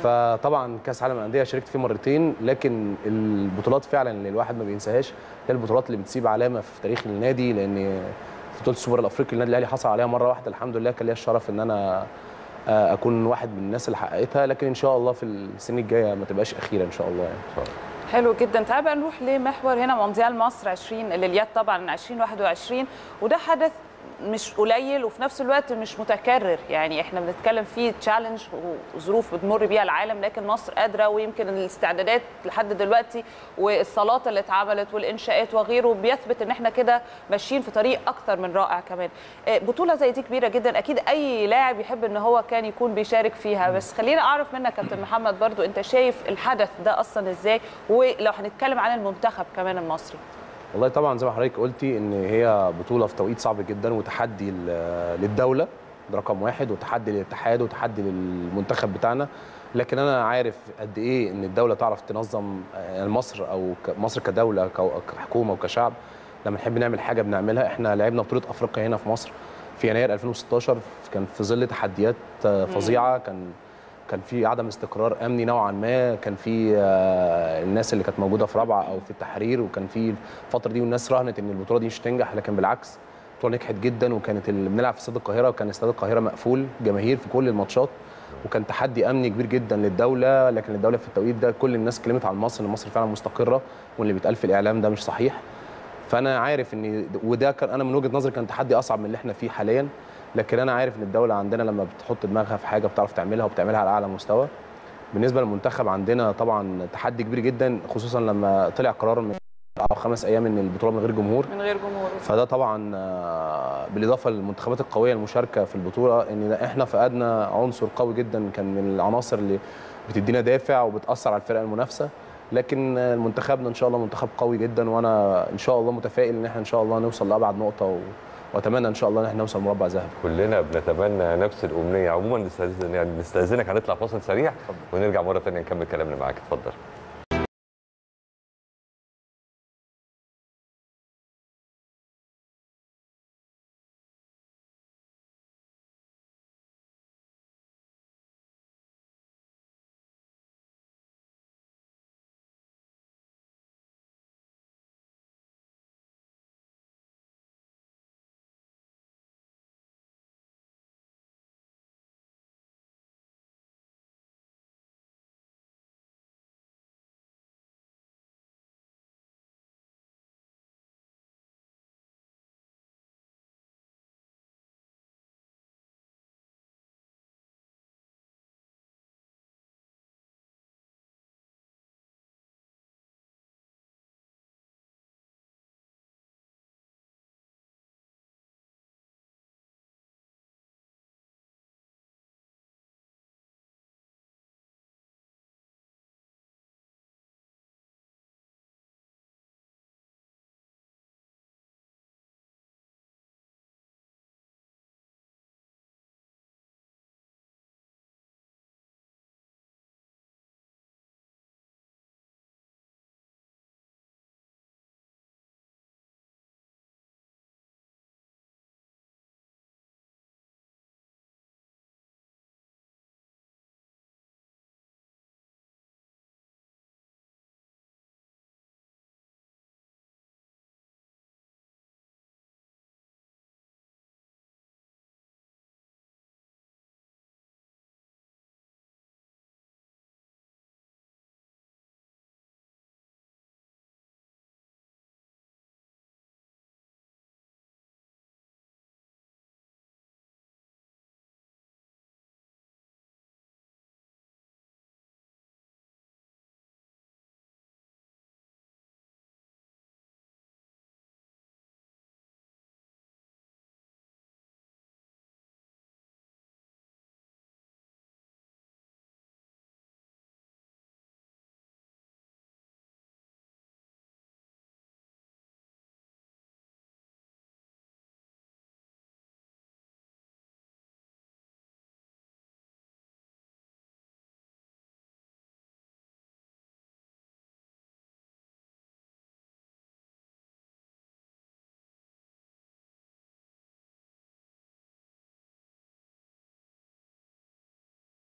فطبعا كاس عالم الانديه شاركت فيه مرتين لكن البطولات فعلا اللي الواحد ما بينساهاش هي البطولات اللي بتسيب علامه في تاريخ النادي لان بطوله السوبر الافريقي النادي الاهلي حصل عليها مره واحده الحمد لله كان ليا الشرف ان انا آه، اكون واحد من الناس اللي حققتها لكن ان شاء الله في السنين الجايه ما تبقاش اخيره ان شاء الله يعني حلو جدا تعال بقى نروح لمحور هنا مونديال مصر 20 لليد طبعا 2021 وده حدث مش قليل وفي نفس الوقت مش متكرر يعني احنا بنتكلم فيه تشالنج وظروف بتمر بيها العالم لكن مصر قادره ويمكن الاستعدادات لحد دلوقتي والصالات اللي اتعملت والانشاءات وغيره بيثبت ان احنا كده ماشيين في طريق اكتر من رائع كمان آه، بطوله زي دي كبيره جدا اكيد اي لاعب يحب ان هو كان يكون بيشارك فيها بس خلينا اعرف منك كابتن محمد برضو انت شايف الحدث ده اصلا ازاي ولو هنتكلم عن المنتخب كمان المصري والله طبعا زي ما حضرتك قلتي ان هي بطوله في توقيت صعب جدا وتحدي ل- للدوله ده رقم واحد وتحدي للاتحاد وتحدي للمنتخب بتاعنا لكن انا عارف قد ايه ان الدوله تعرف تنظم آه، مصر او ك- مصر كدوله كو- كحكومه وكشعب لما نحب نعمل حاجه بنعملها احنا لعبنا بطوله افريقيا هنا في مصر في يناير 2016 كان في ظل تحديات آه، فظيعه كان كان في عدم استقرار امني نوعا ما كان في آه، الناس اللي كانت موجوده في رابعه او في التحرير وكان في الفتره دي والناس راهنت ان البطوله دي مش هتنجح لكن بالعكس البطوله نجحت جدا وكانت اللي بنلعب في استاد القاهره وكان استاد القاهره مقفول جماهير في كل الماتشات وكان تحدي امني كبير جدا للدوله لكن الدوله في التوقيت ده كل الناس اتكلمت عن مصر ان مصر فعلا مستقره واللي بيتقال في الاعلام ده مش صحيح فانا عارف ان وده كان انا من وجهه نظري كان تحدي اصعب من اللي احنا فيه حاليا لكن انا عارف ان الدوله عندنا لما بتحط دماغها في حاجه بتعرف تعملها وبتعملها على اعلى مستوى بالنسبه للمنتخب عندنا طبعا تحدي كبير جدا خصوصا لما طلع قرار من او خمس ايام ان البطوله من غير جمهور من غير جمهور فده طبعا آه، بالاضافه للمنتخبات القويه المشاركه في البطوله ان احنا فقدنا عنصر قوي جدا كان من العناصر اللي بتدينا دافع وبتاثر على الفرق المنافسه لكن آه، منتخبنا ان شاء الله منتخب قوي جدا وانا ان شاء الله متفائل ان احنا ان شاء الله نوصل لابعد نقطه و... واتمنى ان شاء الله ان احنا نوصل مربع ذهبي كلنا بنتمنى نفس الامنيه عموما نستاذن يعني نستاذنك هنطلع فاصل سريع ونرجع مره ثانيه نكمل كلامنا معاك اتفضل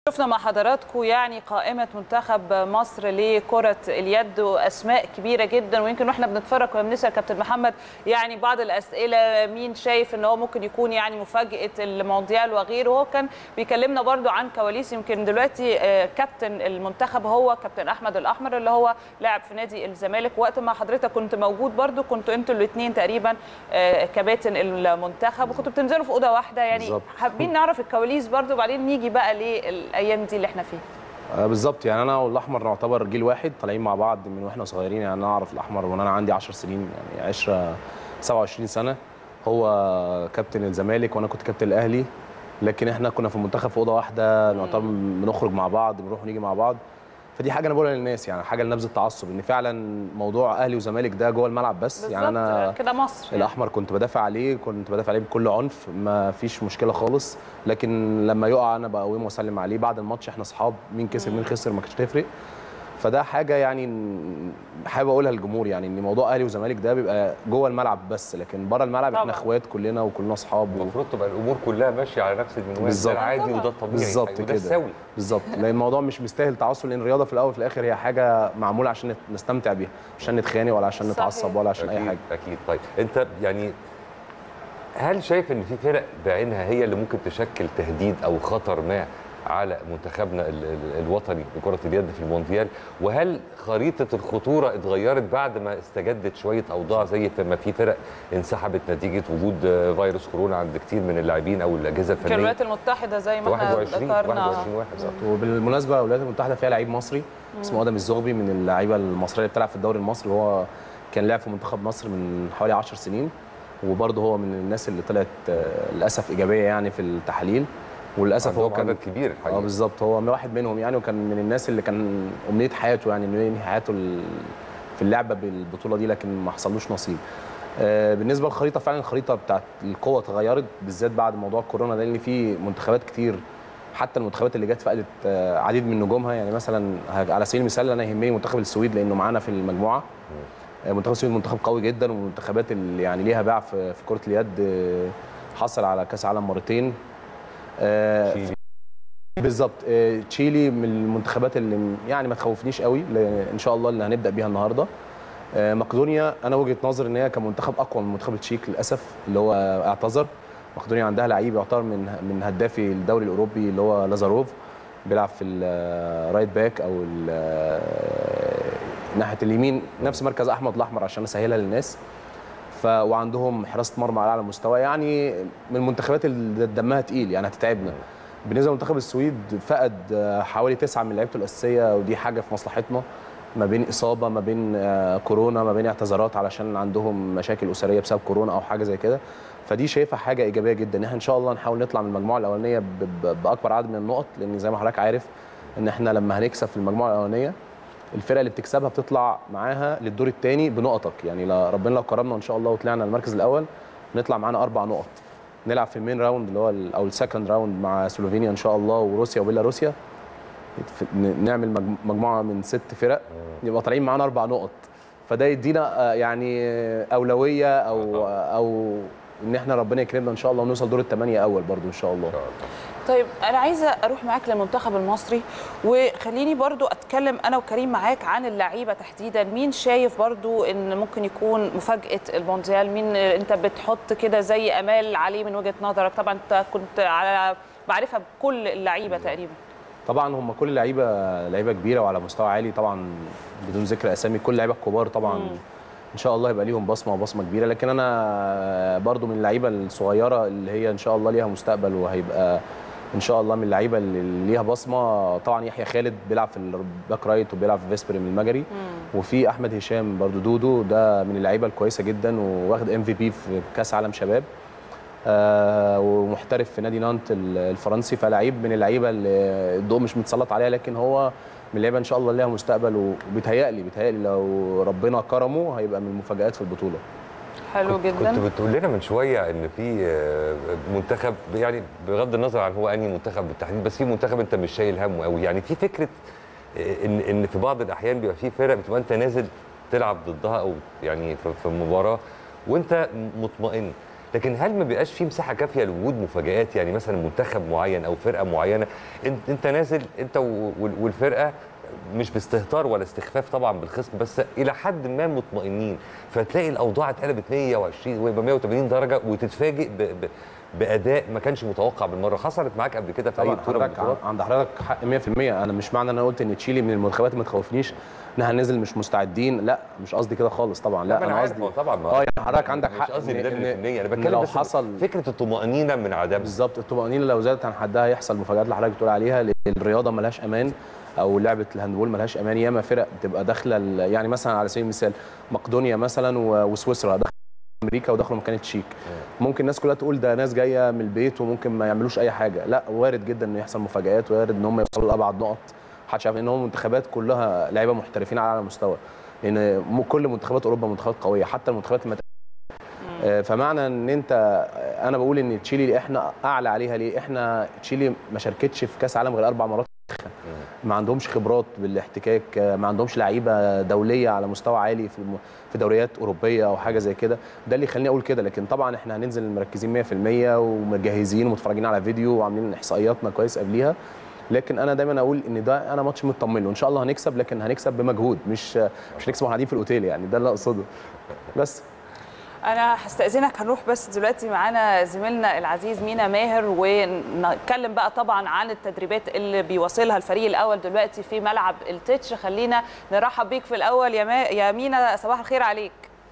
شفنا مع حضراتكم يعني قائمة منتخب مصر لكرة اليد وأسماء كبيرة جدا ويمكن واحنا بنتفرج كنا بنسأل كابتن محمد يعني بعض الأسئلة مين شايف ان هو ممكن يكون يعني مفاجأة المونديال وغيره هو كان بيكلمنا برضو عن كواليس يمكن دلوقتي آه، كابتن المنتخب هو كابتن أحمد الأحمر اللي هو لاعب في نادي الزمالك وقت ما حضرتك كنت موجود برضو كنتوا انتوا الاثنين تقريبا آه، كباتن المنتخب وكنتوا بتنزلوا في أوضة واحدة يعني بالظبط. حابين نعرف الكواليس برضو وبعدين نيجي بقى للأيام دي اللي احنا فيها آه، بالظبط يعني انا والاحمر نعتبر جيل واحد طالعين مع بعض من واحنا صغيرين يعني انا اعرف الاحمر وانا عندي 10 سنين يعني عشره 27 سنه هو كابتن الزمالك وانا كنت كابتن الاهلي لكن احنا كنا في المنتخب في اوضه واحده نعتبر بنخرج مع بعض بنروح ونيجي مع بعض فدي حاجه انا بقولها للناس يعني حاجه لنبذ التعصب ان فعلا موضوع اهلي وزمالك ده جوه الملعب بس يعني انا بالظبط، كده مصر يعني. الاحمر كنت بدافع عليه كنت بدافع عليه بكل عنف ما فيش مشكله خالص لكن لما يقع انا بقومه واسلم عليه بعد الماتش احنا اصحاب مين كسب مين خسر ما كانتش تفرق فده حاجه يعني ن- حابب اقولها للجمهور يعني ان موضوع اهلي وزمالك ده بيبقى جوه الملعب بس لكن بره الملعب احنا طبعاً. اخوات كلنا وكلنا اصحاب و... المفروض تبقى الامور كلها ماشيه على نفس المنوال ده بالظبط. العادي وده الطبيعي بالظبط وده كده السوي بالظبط لان الموضوع مش مستاهل تعصب لان الرياضه في الاول وفي الاخر هي حاجه معموله عشان نت- نستمتع بيها مش عشان نتخانق ولا عشان صحيح. نتعصب ولا عشان اي أكيد حاجه اكيد طيب انت يعني هل شايف ان في فرق بعينها هي اللي ممكن تشكل تهديد او خطر ما على منتخبنا ال- ال- الوطني لكره اليد في المونديال وهل خريطه الخطوره اتغيرت بعد ما استجدت شويه اوضاع زي ما في فرق انسحبت نتيجه وجود آه، فيروس كورونا عند كتير من اللاعبين او الاجهزه يمكن الفنيه الولايات المتحده زي ما احنا 21 ذكرنا 21 واحد بالظبط وبالمناسبه الولايات المتحده فيها لعيب مصري اسمه ادم الزغبي من اللعيبه المصريه اللي بتلعب في الدوري المصري وهو كان لاعب في منتخب مصر من حوالي 10 سنين وبرضه هو من الناس اللي طلعت آه، للاسف ايجابيه يعني في التحاليل وللاسف هو عندهم كان عدد كبير اه الحقيقه بالظبط هو واحد منهم يعني وكان من الناس اللي كان امنيه حياته يعني انه ينهي حياته ال- في اللعبه بالبطوله دي لكن ما حصلوش نصيب آه، بالنسبه للخريطه فعلا الخريطه بتاعت القوه اتغيرت بالذات بعد موضوع الكورونا ده لان في منتخبات كتير حتى المنتخبات اللي جت فقدت آه، عديد من نجومها يعني مثلا ه- على سبيل المثال انا يهمني منتخب السويد لانه معانا في المجموعه آه، منتخب السويد منتخب قوي جدا ومنتخبات اللي يعني ليها باع في في كره اليد آه، حصل على كاس عالم مرتين آه، تشيلي. بالظبط آه، تشيلي من المنتخبات اللي م- يعني ما تخوفنيش قوي لأن ان شاء الله اللي هنبدا بيها النهارده آه، مقدونيا انا وجهه نظري ان هي كمنتخب اقوى من منتخب التشيك للاسف اللي هو اعتذر مقدونيا عندها لعيب يعتبر من من هدافي الدوري الاوروبي اللي هو لازاروف بيلعب في الرايت باك او ال- آه، ناحيه اليمين نفس مركز احمد الاحمر عشان اسهلها للناس ف وعندهم حراسه مرمى على اعلى مستوى يعني من المنتخبات اللي دمها تقيل يعني هتتعبنا بالنسبه لمنتخب السويد فقد آه، حوالي تسعه من لعيبته الاساسيه ودي حاجه في مصلحتنا ما بين اصابه ما بين آه، كورونا ما بين اعتذارات علشان عندهم مشاكل اسريه بسبب كورونا او حاجه زي كده فدي شايفها حاجه ايجابيه جدا ان احنا ان شاء الله نحاول نطلع من المجموعه الاولانيه ب- ب- باكبر عدد من النقط لان زي ما حضرتك عارف ان احنا لما هنكسب في المجموعه الاولانيه الفرقه اللي بتكسبها بتطلع معاها للدور الثاني بنقطك يعني لا ربنا لو كرمنا ان شاء الله وطلعنا المركز الاول نطلع معانا اربع نقط نلعب في المين راوند اللي هو ال- او السكند راوند مع سلوفينيا ان شاء الله وروسيا وبيلاروسيا ف- ن- نعمل مج- مجموعه من ست فرق يبقى طالعين معانا اربع نقط فده يدينا آه، يعني آه، اولويه او او ان احنا ربنا يكرمنا ان شاء الله ونوصل دور الثمانيه اول برضو ان شاء الله طيب انا عايزه اروح معاك للمنتخب المصري وخليني برضو اتكلم انا وكريم معاك عن اللعيبه تحديدا مين شايف برضو ان ممكن يكون مفاجاه المونديال مين انت بتحط كده زي امال عليه من وجهه نظرك طبعا انت كنت على معرفه بكل اللعيبه تقريبا طبعا هم كل لعيبه لعيبه كبيره وعلى مستوى عالي طبعا بدون ذكر اسامي كل لعيبه الكبار طبعا مم. ان شاء الله يبقى ليهم بصمه وبصمه كبيره لكن انا برضو من اللعيبه الصغيره اللي هي ان شاء الله ليها مستقبل وهيبقى ان شاء الله من اللعيبه اللي ليها بصمه طبعا يحيى خالد بيلعب في الباك رايت وبيلعب في فيسبر من المجري وفي احمد هشام برضو دودو ده من اللعيبه الكويسه جدا وواخد ام في بي في كاس عالم شباب آه ومحترف في نادي نانت ال- الفرنسي فلعيب من اللعيبه اللي الضوء مش متسلط عليها لكن هو من اللعيبه ان شاء الله ليها مستقبل وبيتهيألي بيتهيألي لو ربنا كرمه هيبقى من المفاجآت في البطوله حلو كنت جدا بتقول لنا من شويه ان في آه، منتخب يعني بغض النظر عن هو انهي منتخب بالتحديد بس في منتخب انت مش شايل همه قوي يعني في فكره آه، ان ان في بعض الاحيان بيبقى في فرق بتبقى انت نازل تلعب ضدها او يعني في في مباراه وانت مطمئن لكن هل ما بيبقاش في مساحه كافيه لوجود مفاجات يعني مثلا منتخب معين او فرقه معينه انت انت نازل انت و- وال- والفرقه مش باستهتار ولا استخفاف طبعا بالخصم بس الى حد ما مطمئنين فتلاقي الاوضاع اتقلبت 120 ويبقى 180 درجه وتتفاجئ ب... ب... باداء ما كانش متوقع بالمره حصلت معاك قبل كده في اي طبعا بطوله من حضرتك البطولات عند حضرتك حق 100% انا مش معنى ان انا قلت ان تشيلي من المنتخبات اللي ما تخوفنيش ان احنا هننزل مش مستعدين لا مش قصدي كده خالص طبعا لا ما انا عارف، قصدي هو طبعا ما- اه يعني حضرتك عندك مش حق قصدي إن- بده إن- 100% انا إن بتكلم لو بس حصل فكره الطمانينه من عدمها بالظبط الطمانينه لو زادت عن حدها هيحصل مفاجات اللي حضرتك بتقول عليها لأن الرياضه ملهاش امان او لعبه الهاندبول ملهاش امان ياما فرق بتبقى داخله ال- يعني مثلا على سبيل المثال مقدونيا مثلا و- وسويسرا دخلوا امريكا ودخلوا مكان تشيك ممكن الناس كلها تقول ده ناس جايه من البيت وممكن ما يعملوش اي حاجه لا وارد جدا ان يحصل مفاجات وارد ان هم يوصلوا لابعد نقط محدش عارف ان هم منتخبات كلها لعيبه محترفين على اعلى مستوى لان م- كل منتخبات اوروبا منتخبات قويه حتى المنتخبات المت... آه، فمعنى ان انت انا بقول ان تشيلي احنا اعلى عليها ليه احنا تشيلي ما شاركتش في كاس عالم غير اربع مرات ما عندهمش خبرات بالاحتكاك آه، ما عندهمش لعيبه دوليه على مستوى عالي في الم- في دوريات اوروبيه او حاجه زي كده ده اللي يخليني اقول كده لكن طبعا احنا هننزل مركزين 100% ومجهزين ومتفرجين على فيديو وعاملين احصائياتنا كويس قبليها لكن انا دايما اقول ان ده انا ماتش مطمن له ان شاء الله هنكسب لكن هنكسب بمجهود مش مش هنكسب واحنا قاعدين في الاوتيل يعني ده اللي اقصده بس انا هستاذنك هنروح بس دلوقتي معانا زميلنا العزيز مينا ماهر ونتكلم بقى طبعا عن التدريبات اللي بيواصلها الفريق الاول دلوقتي في ملعب التتش خلينا نرحب بيك في الاول يا ما... يا مينا صباح الخير عليك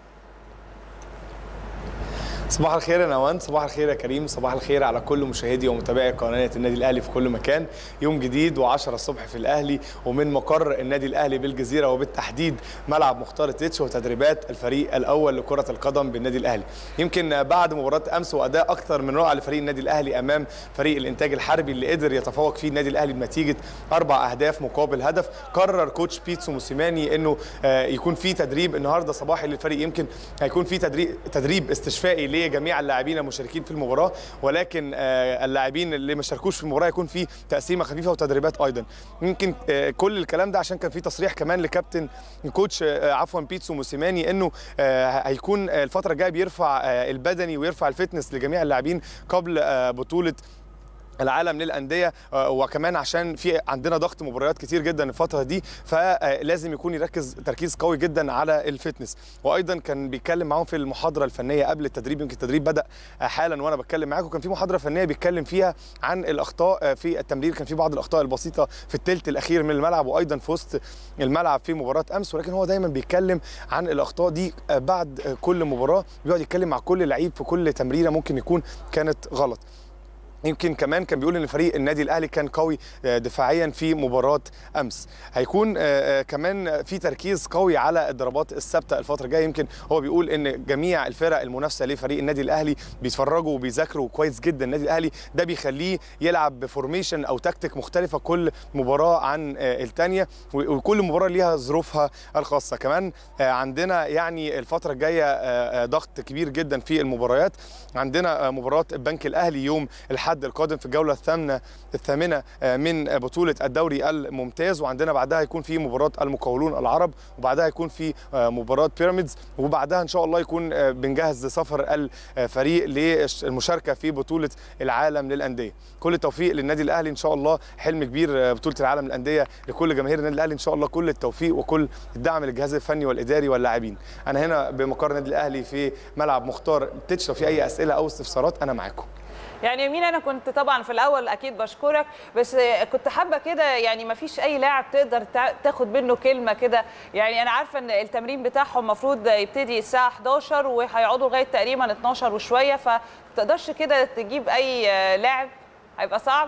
صباح الخير يا نوان صباح الخير يا كريم صباح الخير على كل مشاهدي ومتابعي قناه النادي الاهلي في كل مكان يوم جديد و10 الصبح في الاهلي ومن مقر النادي الاهلي بالجزيره وبالتحديد ملعب مختار التتش وتدريبات الفريق الاول لكره القدم بالنادي الاهلي يمكن بعد مباراه امس واداء اكثر من رائع لفريق النادي الاهلي امام فريق الانتاج الحربي اللي قدر يتفوق فيه النادي الاهلي بنتيجه اربع اهداف مقابل هدف قرر كوتش بيتسو موسيماني انه آه، يكون في تدريب النهارده صباحي للفريق يمكن هيكون في تدريب تدريب استشفائي لجميع اللاعبين المشاركين في المباراه ولكن آه، اللاعبين اللي ما شاركوش في المباراه يكون في تقسيمه خفيفه وتدريبات ايضا يمكن آه، كل الكلام ده عشان كان في تصريح كمان لكابتن كوتش آه، عفوا بيتسو موسيماني انه آه، هيكون آه، الفتره الجايه بيرفع آه، البدني ويرفع الفتنس لجميع اللاعبين قبل آه، بطوله العالم للانديه آه، وكمان عشان في عندنا ضغط مباريات كتير جدا الفتره دي فلازم يكون يركز تركيز قوي جدا على الفتنس وايضا كان بيتكلم معاهم في المحاضره الفنيه قبل التدريب يمكن التدريب بدا آه، حالا وانا بتكلم معاكم كان في محاضره فنيه بيتكلم فيها عن الاخطاء آه، في التمرير كان في بعض الاخطاء البسيطه في الثلث الاخير من الملعب وايضا في وسط الملعب في مباراه امس ولكن هو دايما بيتكلم عن الاخطاء دي آه، بعد آه، كل مباراه بيقعد يتكلم مع كل لعيب في كل تمريره ممكن يكون كانت غلط يمكن كمان كان بيقول ان فريق النادي الاهلي كان قوي آه، دفاعيا في مباراه امس هيكون آه، آه، كمان في تركيز قوي على الضربات الثابته الفتره الجايه يمكن هو بيقول ان جميع الفرق المنافسه لفريق النادي الاهلي بيتفرجوا وبيذاكروا كويس جدا النادي الاهلي ده بيخليه يلعب بفورميشن او تكتيك مختلفه كل مباراه عن آه، الثانيه وكل مباراه ليها ظروفها الخاصه كمان آه، عندنا يعني الفتره الجايه آه، آه، ضغط كبير جدا في المباريات عندنا آه، مباراه البنك الاهلي يوم الاحد القادم في الجوله الثامنه الثامنه آه، من بطوله الدوري الممتاز وعندنا بعدها يكون في مباراه المقاولون العرب وبعدها يكون في آه، مباراه بيراميدز وبعدها ان شاء الله يكون آه، بنجهز لسفر الفريق للمشاركه في بطوله العالم للانديه كل التوفيق للنادي الاهلي ان شاء الله حلم كبير آه، بطوله العالم للانديه لكل جماهير النادي الاهلي ان شاء الله كل التوفيق وكل الدعم للجهاز الفني والاداري واللاعبين انا هنا بمقر النادي الاهلي في ملعب مختار تتش لو في اي اسئله او استفسارات انا معاكم يعني يمين انا كنت طبعا في الاول اكيد بشكرك بس كنت حابه كده يعني ما فيش اي لاعب تقدر تع- تاخد منه كلمه كده يعني انا عارفه ان التمرين بتاعهم المفروض يبتدي الساعه 11 وهيقعدوا لغايه تقريبا 12 وشويه فتقدرش كده تجيب اي لاعب هيبقى صعب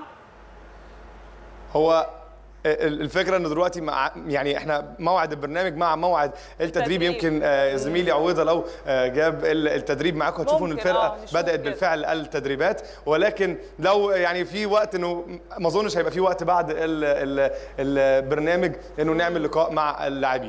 هو ال- الفكره انه دلوقتي مع يعني احنا موعد البرنامج مع موعد التدريب تدريب. يمكن آه، زميلي عويضه لو آه، جاب ال- التدريب معاكم هتشوفوا ان ممكن، الفرقه آه، نشوف بدات كده. بالفعل التدريبات ولكن لو يعني في وقت انه ما اظنش هيبقى في وقت بعد ال- ال- البرنامج انه نعمل لقاء مع اللاعبين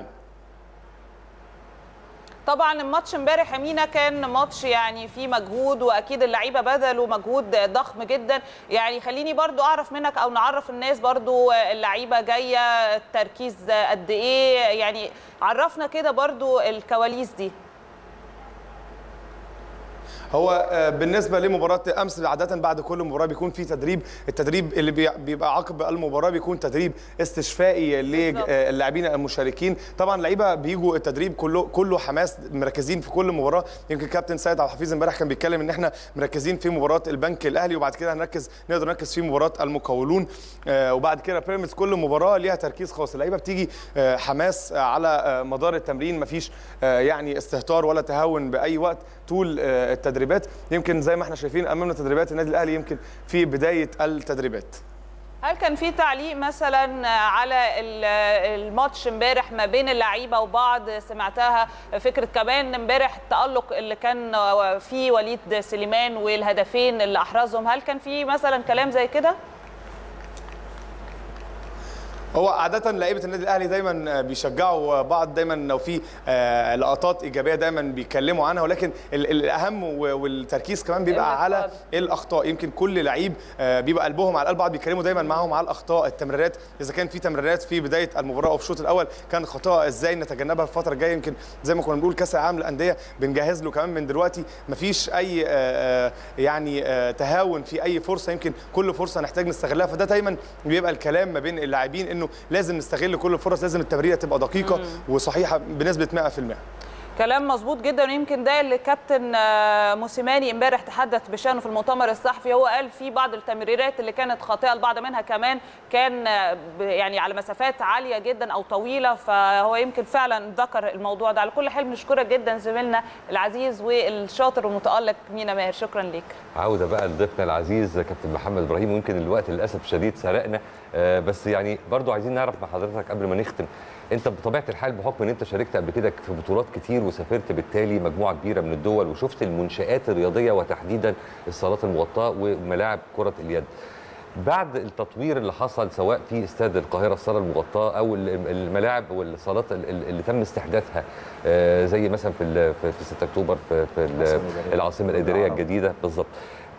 طبعا الماتش امبارح يا مينا كان ماتش يعني فيه مجهود واكيد اللعيبه بذلوا مجهود ضخم جدا يعني خليني برضو اعرف منك او نعرف الناس برضو اللعيبه جايه التركيز قد ايه يعني عرفنا كده برضو الكواليس دي هو آه، بالنسبه لمباراه امس عاده بعد كل مباراه بيكون في تدريب التدريب اللي بي- بيبقى عقب المباراه بيكون تدريب استشفائي للاعبين المشاركين طبعا اللعيبه بيجوا التدريب كله كله حماس مركزين في كل مباراه يمكن كابتن سيد عبد الحفيظ امبارح كان بيتكلم ان احنا مركزين في مباراه البنك الاهلي وبعد كده هنركز نقدر نركز في مباراه المقاولون آه، وبعد كده بيراميدز كل مباراه ليها تركيز خاص اللعيبه بتيجي آه، حماس آه، على آه، مدار التمرين مفيش آه، يعني استهتار ولا تهاون باي وقت طول آه، التدريبات يمكن زي ما احنا شايفين امامنا تدريبات النادي الاهلي يمكن في بدايه التدريبات هل كان في تعليق مثلا على ال- الماتش امبارح ما بين اللعيبه وبعض سمعتها فكره كمان امبارح التالق اللي كان فيه وليد سليمان والهدفين اللي احرزهم هل كان في مثلا كلام زي كده؟ هو عادة لعيبة النادي الأهلي دايما بيشجعوا بعض دايما لو في آه، لقطات إيجابية دايما بيتكلموا عنها ولكن ال- الأهم و- والتركيز كمان بيبقى على الأخطاء يمكن كل لعيب آه، بيبقى قلبهم على قلب بعض بيتكلموا دايما معاهم على الأخطاء التمريرات إذا كان في تمريرات في بداية المباراة أو في الشوط الأول كان خطأ إزاي نتجنبها في الفترة الجاية يمكن زي ما كنا بنقول كأس العالم للأندية بنجهز له كمان من دلوقتي مفيش أي آه، آه، يعني آه، تهاون في أي فرصة يمكن كل فرصة نحتاج نستغلها فده دايما بيبقى الكلام ما بين اللاعبين إنه لازم نستغل كل الفرص لازم التمريره تبقى دقيقه وصحيحه بنسبه 100% كلام مظبوط جدا ويمكن ده اللي كابتن آه، موسيماني امبارح تحدث بشانه في المؤتمر الصحفي هو قال في بعض التمريرات اللي كانت خاطئه البعض منها كمان كان آه، ب- يعني على مسافات عاليه جدا او طويله فهو يمكن فعلا ذكر الموضوع ده على كل حال بنشكرك جدا زميلنا العزيز والشاطر والمتالق مينا ماهر شكرا ليك عودة بقى لضيفنا العزيز كابتن محمد ابراهيم ويمكن الوقت للاسف الشديد سرقنا آه، بس يعني برضو عايزين نعرف مع حضرتك قبل ما نختم انت بطبيعه الحال بحكم ان انت شاركت قبل كده في بطولات كتير وسافرت بالتالي مجموعه كبيره من الدول وشفت المنشات الرياضيه وتحديدا الصالات المغطاه وملاعب كره اليد بعد التطوير اللي حصل سواء في استاد القاهره الصاله المغطاه او ال- الملاعب والصالات ال- ال- اللي تم استحداثها آه، زي مثلا في ال- في في 6 اكتوبر في, في ال- العاصمة الإدارية. العاصمه الاداريه الجديده بالظبط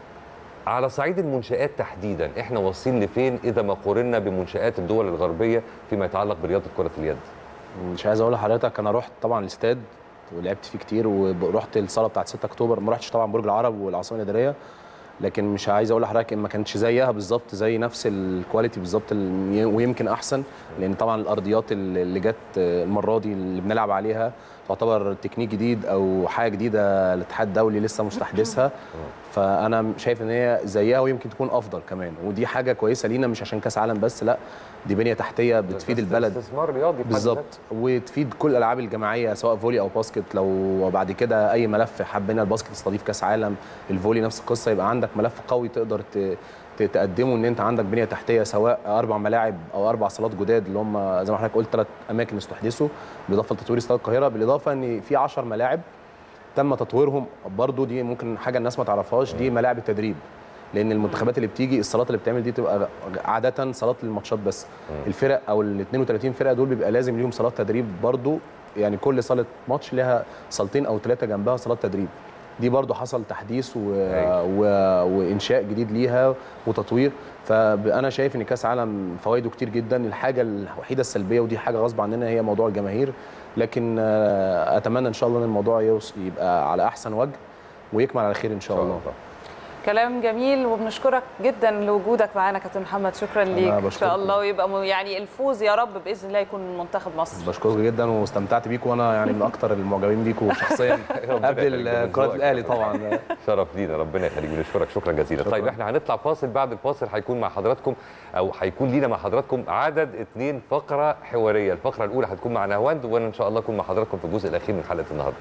على صعيد المنشآت تحديدا احنا واصلين لفين اذا ما قارنا بمنشآت الدول الغربيه فيما يتعلق برياضه كره اليد مش عايز اقول لحضرتك انا رحت طبعا الاستاد ولعبت فيه كتير ورحت الصاله بتاعت 6 اكتوبر ما رحتش طبعا برج العرب والعاصمه الاداريه لكن مش عايز اقول لحضرتك ان ما كانتش زيها بالظبط زي نفس الكواليتي بالظبط ال- ويمكن احسن لان طبعا الارضيات اللي اللي جت المره دي اللي بنلعب عليها تعتبر تكنيك جديد او حاجه جديده الاتحاد الدولي لسه مستحدثها فانا شايف ان هي زيها ويمكن تكون افضل كمان ودي حاجه كويسه لينا مش عشان كاس عالم بس لا دي بنيه تحتيه بتفيد البلد استثمار رياضي في حد بالظبط ذاته. وتفيد كل الالعاب الجماعيه سواء فولي او باسكت لو بعد كده اي ملف حبينا الباسكت يستضيف كاس عالم الفولي نفس القصه يبقى عندك ملف قوي تقدر ت- ت- تقدمه ان انت عندك بنيه تحتيه سواء اربع ملاعب او اربع صالات جداد اللي هم زي ما حضرتك قلت ثلاث اماكن استحدثوا بالاضافه لتطوير استاد القاهره بالاضافه ان في 10 ملاعب تم تطويرهم برضو دي ممكن حاجه الناس ما تعرفهاش دي ملاعب التدريب لان المنتخبات اللي بتيجي الصالات اللي بتعمل دي تبقى عاده صالات للماتشات بس الفرق او ال 32 فرقه دول بيبقى لازم ليهم صالات تدريب برضو يعني كل صاله ماتش لها صالتين او ثلاثه جنبها صالات تدريب دي برضو حصل تحديث و... و... وانشاء جديد ليها وتطوير فانا شايف ان كاس عالم فوائده كتير جدا الحاجه الوحيده السلبيه ودي حاجه غصب عننا هي موضوع الجماهير لكن آه، اتمنى ان شاء الله ان الموضوع يوص... يبقى على احسن وجه ويكمل على خير ان شاء الله كلام جميل وبنشكرك جدا لوجودك معانا كابتن محمد شكرا ليك ان بشكركم. شاء الله ويبقى م- يعني الفوز يا رب باذن الله يكون من منتخب مصر بشكرك جدا واستمتعت بيكم وانا يعني من اكتر المعجبين بيكم شخصيا ربنا قبل يخليك، ال- من كره ذوقك. الاهلي طبعا شرف لينا ربنا يخليك بنشكرك شكرا جزيلا شكراً. طيب احنا هنطلع فاصل بعد الفاصل هيكون مع حضراتكم او هيكون لينا مع حضراتكم عدد اثنين فقره حواريه الفقره الاولى هتكون مع نهواند وانا ان شاء الله اكون مع حضراتكم في الجزء الاخير من حلقه النهارده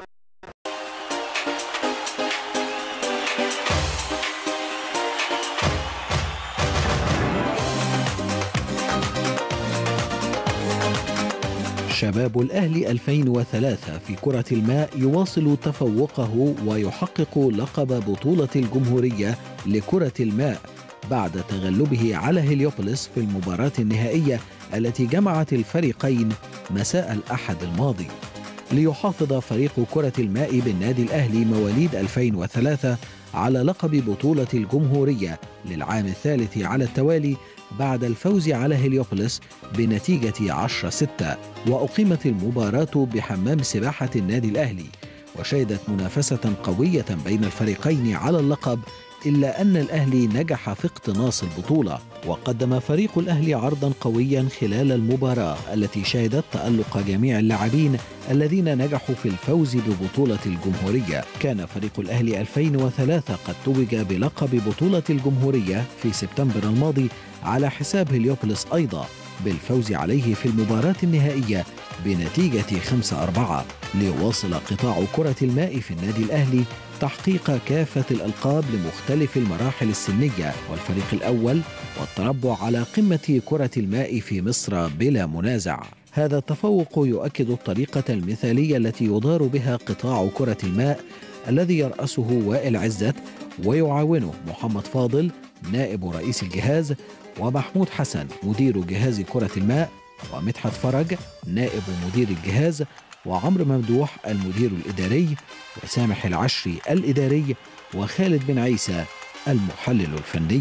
شباب الأهلي 2003 في كرة الماء يواصل تفوقه ويحقق لقب بطولة الجمهورية لكرة الماء بعد تغلبه على هليوبوليس في المباراة النهائية التي جمعت الفريقين مساء الأحد الماضي ليحافظ فريق كرة الماء بالنادي الأهلي مواليد 2003 على لقب بطولة الجمهورية للعام الثالث على التوالي بعد الفوز على هليوبوليس بنتيجة 10 6 وأقيمت المباراة بحمام سباحة النادي الأهلي وشهدت منافسة قوية بين الفريقين على اللقب إلا أن الأهلي نجح في اقتناص البطولة وقدم فريق الأهلي عرضا قويا خلال المباراة التي شهدت تألق جميع اللاعبين الذين نجحوا في الفوز ببطولة الجمهورية كان فريق الأهلي 2003 قد توج بلقب بطولة الجمهورية في سبتمبر الماضي على حساب هليوبلس أيضا بالفوز عليه في المباراة النهائية بنتيجة 5-4 ليواصل قطاع كرة الماء في النادي الأهلي تحقيق كافة الألقاب لمختلف المراحل السنية والفريق الأول والتربع على قمة كرة الماء في مصر بلا منازع هذا التفوق يؤكد الطريقة المثالية التي يدار بها قطاع كرة الماء الذي يرأسه وائل عزت ويعاونه محمد فاضل نائب رئيس الجهاز ومحمود حسن مدير جهاز كرة الماء ومدحت فرج نائب مدير الجهاز وعمرو ممدوح المدير الإداري وسامح العشري الإداري وخالد بن عيسى المحلل الفني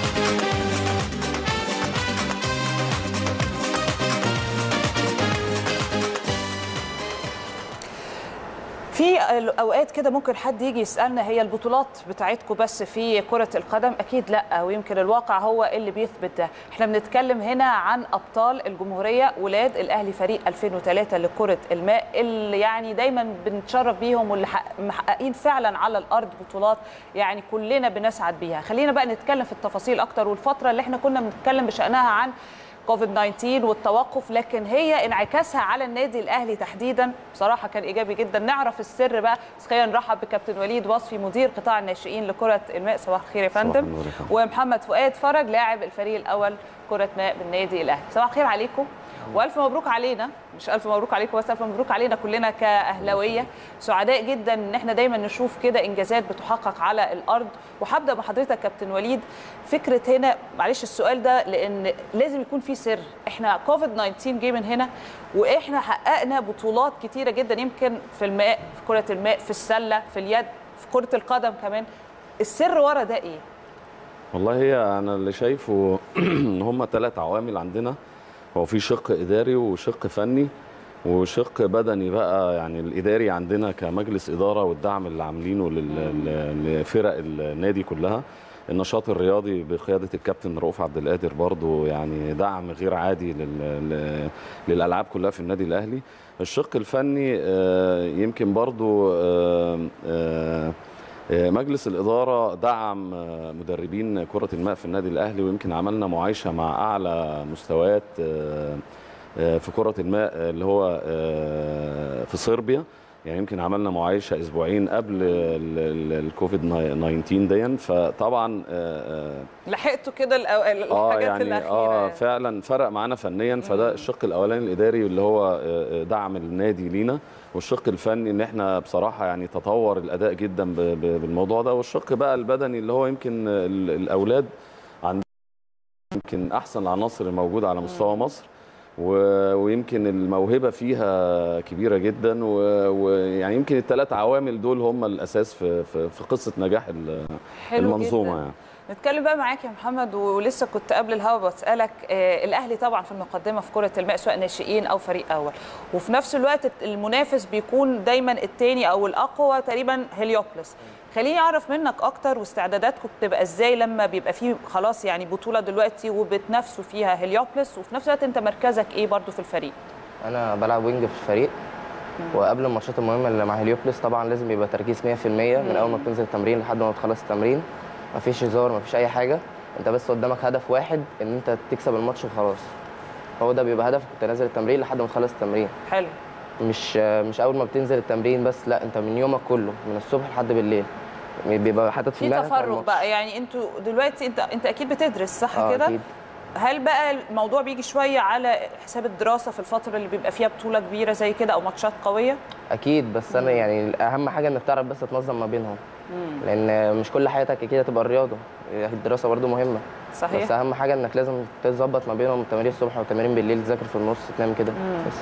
في اوقات كده ممكن حد يجي يسالنا هي البطولات بتاعتكم بس في كره القدم اكيد لا ويمكن الواقع هو اللي بيثبت ده احنا بنتكلم هنا عن ابطال الجمهوريه ولاد الاهلي فريق 2003 لكره الماء اللي يعني دايما بنتشرف بيهم واللي محققين فعلا على الارض بطولات يعني كلنا بنسعد بيها خلينا بقى نتكلم في التفاصيل اكتر والفتره اللي احنا كنا بنتكلم بشانها عن كوفيد 19 والتوقف لكن هي انعكاسها على النادي الاهلي تحديدا بصراحه كان ايجابي جدا نعرف السر بقى بس خلينا نرحب بكابتن وليد وصفي مدير قطاع الناشئين لكره الماء صباح الخير يا فندم ومحمد فؤاد فرج لاعب الفريق الاول كره ماء بالنادي الاهلي صباح الخير عليكم والف مبروك علينا مش الف مبروك عليكم بس الف مبروك علينا كلنا كاهلاويه سعداء جدا ان احنا دايما نشوف كده انجازات بتحقق على الارض وهبدا بحضرتك كابتن وليد فكره هنا معلش السؤال ده لان لازم يكون في سر احنا كوفيد 19 جه من هنا واحنا حققنا بطولات كتيره جدا يمكن في الماء في كره الماء في السله في اليد في كره القدم كمان السر ورا ده ايه والله هي انا اللي شايفه ان هم ثلاث عوامل عندنا هو في شق اداري وشق فني وشق بدني بقى يعني الاداري عندنا كمجلس اداره والدعم اللي عاملينه لفرق النادي كلها النشاط الرياضي بقياده الكابتن رؤوف عبد القادر برضو يعني دعم غير عادي للالعاب كلها في النادي الاهلي الشق الفني يمكن برضو مجلس الإدارة دعم مدربين كرة الماء في النادي الأهلي ويمكن عملنا معايشة مع أعلى مستويات في كرة الماء اللي هو في صربيا يعني يمكن عملنا معايشه اسبوعين قبل الكوفيد 19 دي فطبعا لحقتوا كده الحاجات اه يعني الاخيره اه فعلا فرق معانا فنيا فده الشق الاولاني الاداري اللي هو دعم النادي لينا والشق الفني ان احنا بصراحه يعني تطور الاداء جدا بالموضوع ده والشق بقى البدني اللي هو يمكن الاولاد عندهم يمكن احسن العناصر الموجوده على مستوى مصر ويمكن الموهبه فيها كبيره جدا ويعني يمكن الثلاث عوامل دول هم الاساس في في, في قصه نجاح المنظومه جداً. يعني نتكلم بقى معاك يا محمد ولسه كنت قبل الهوا بسالك آه الاهلي طبعا في المقدمه في كره الماء سواء ناشئين او فريق اول وفي نفس الوقت المنافس بيكون دايما الثاني او الاقوى تقريبا هليوبلس خليني اعرف منك اكتر واستعداداتكم بتبقى ازاي لما بيبقى فيه خلاص يعني بطوله دلوقتي وبتنافسوا فيها هليوبلس وفي نفس الوقت انت مركزك ايه برضو في الفريق انا بلعب وينج في الفريق وقبل الماتشات المهمه اللي مع هليوبلس طبعا لازم يبقى تركيز 100% من اول ما بتنزل التمرين لحد ما تخلص التمرين مفيش هزار مفيش اي حاجه انت بس قدامك هدف واحد ان انت تكسب الماتش وخلاص هو ده بيبقى هدفك انت نازل التمرين لحد ما تخلص التمرين حلو مش مش اول ما بتنزل التمرين بس لا انت من يومك كله من الصبح لحد بالليل بيبقى حاطط في في دماغك على تفرغ الماتش. بقى يعني انتوا دلوقتي انت انت اكيد بتدرس صح آه، كده أكيد. هل بقى الموضوع بيجي شويه على حساب الدراسه في الفتره اللي بيبقى فيها بطوله كبيره زي كده او ماتشات قويه اكيد بس انا يعني اهم حاجه انك تعرف بس تنظم ما بينهم مم. لان مش كل حياتك اكيد هتبقى الرياضه الدراسه برضو مهمه صحيح. بس اهم حاجه انك لازم تظبط ما بينهم تمارين الصبح وتمارين بالليل تذاكر في النص تنام كده مم. بس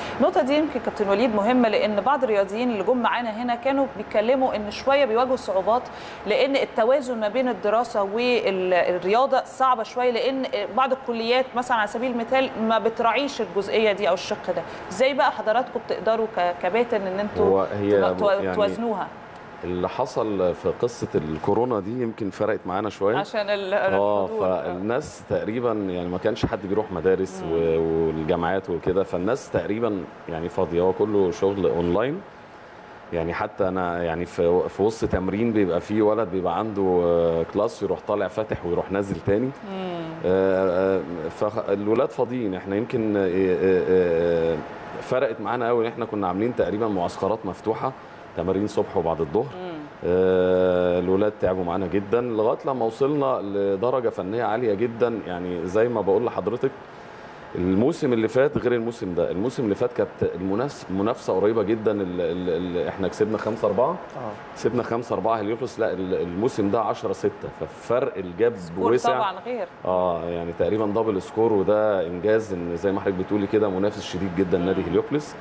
النقطه دي يمكن كابتن وليد مهمه لان بعض الرياضيين اللي جم معانا هنا كانوا بيتكلموا ان شويه بيواجهوا صعوبات لان التوازن ما بين الدراسه والرياضه صعبه شويه لان بعض الكليات مثلا على سبيل المثال ما بتراعيش الجزئيه دي او الشق ده ازاي بقى حضراتكم بتقدروا ك- كباتن ان انتوا هو هي تو- يعني توازنوها اللي حصل في قصه الكورونا دي يمكن فرقت معانا شويه عشان ال- اه الحضور. فالناس تقريبا يعني ما كانش حد بيروح مدارس و- والجامعات وكده فالناس تقريبا يعني فاضيه هو كله شغل اونلاين يعني حتى انا يعني في في وسط تمرين بيبقى فيه ولد بيبقى عنده آه، كلاس يروح طالع فاتح ويروح نازل تاني آه، آه، فالولاد فاضيين احنا يمكن آه، آه، آه، فرقت معانا قوي ان احنا كنا عاملين تقريبا معسكرات مفتوحه تمارين صبح وبعد الظهر آه، الولاد تعبوا معانا جدا لغايه لما وصلنا لدرجه فنيه عاليه جدا يعني زي ما بقول لحضرتك الموسم اللي فات غير الموسم ده الموسم اللي فات كانت المنافس- المنافسه قريبه جدا ال ال ال احنا كسبنا 5 4 كسبنا 5 4 هليوبلس لا ال- الموسم ده 10 6 ففرق الجاب سكور وسع طبعا غير اه يعني تقريبا دبل سكور وده انجاز ان زي ما حضرتك بتقولي كده منافس شديد جدا نادي هليوبلس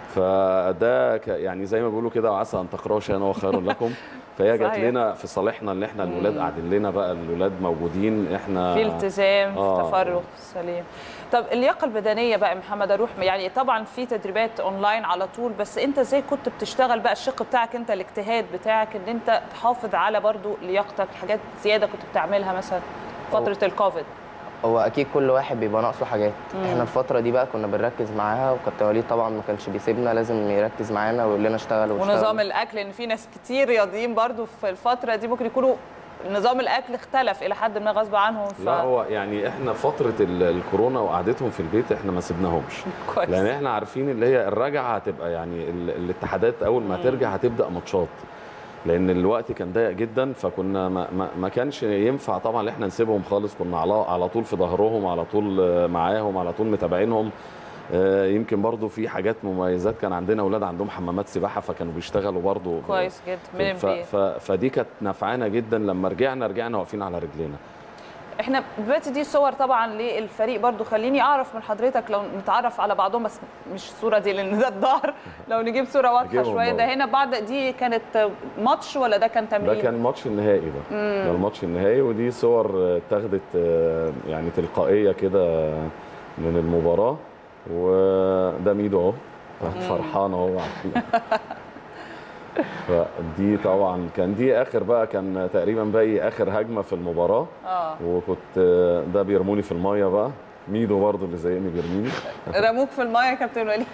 فده ك- يعني زي ما بيقولوا كده وعسى ان تقرأوا شيئا هو خير لكم فهي جات صحيح. لنا في صالحنا ان احنا الولاد مم. قاعدين لنا بقى الولاد موجودين احنا في التزام آه. في تفرغ سليم طب اللياقه البدنيه بقى يا محمد اروح يعني طبعا في تدريبات اونلاين على طول بس انت ازاي كنت بتشتغل بقى الشق بتاعك انت الاجتهاد بتاعك ان انت تحافظ على برضو لياقتك حاجات زياده كنت بتعملها مثلا فتره الكوفيد هو اكيد كل واحد بيبقى ناقصه حاجات مم. احنا الفتره دي بقى كنا بنركز معاها وكابتن وليد طبعا ما كانش بيسيبنا لازم يركز معانا ويقول لنا اشتغلوا ونظام واشتغلوا الاكل ان في ناس كتير رياضيين برضو في الفتره دي ممكن يكونوا نظام الاكل اختلف الى حد ما غصب عنهم ف... لا هو يعني احنا فتره ال- الكورونا وقعدتهم في البيت احنا ما سبناهمش كويس. لان احنا عارفين اللي هي الرجعه هتبقى يعني ال- الاتحادات اول ما مم. ترجع هتبدا ماتشات لان الوقت كان ضيق جدا فكنا ما, ما, ما كانش ينفع طبعا ان احنا نسيبهم خالص كنا على على طول في ظهرهم على طول آه، معاهم على طول متابعينهم آه، يمكن برضو في حاجات مميزات كان عندنا اولاد عندهم حمامات سباحه فكانوا بيشتغلوا برضو كويس جدا من ف البيت ف فدي كانت نافعانا جدا لما رجعنا رجعنا واقفين على رجلينا احنا دلوقتي دي صور طبعا للفريق برضو خليني اعرف من حضرتك لو نتعرف على بعضهم بس مش الصوره دي لان ده الظهر لو نجيب صوره واضحه نجيبهم شويه ده برضو. هنا بعد دي كانت ماتش ولا ده كان ده تمرين كان الماتش النهائي ده مم. ده الماتش النهائي ودي صور آه، اتاخدت آه، يعني تلقائيه كده من المباراه وده ميدو اهو فرحان اهو فدي طبعا كان دي اخر بقى كان تقريبا باقي اخر هجمه في المباراه اه وكنت آه، ده بيرموني في الميه بقى ميدو برضه اللي زيني بيرميني رموك في المايه يا كابتن وليد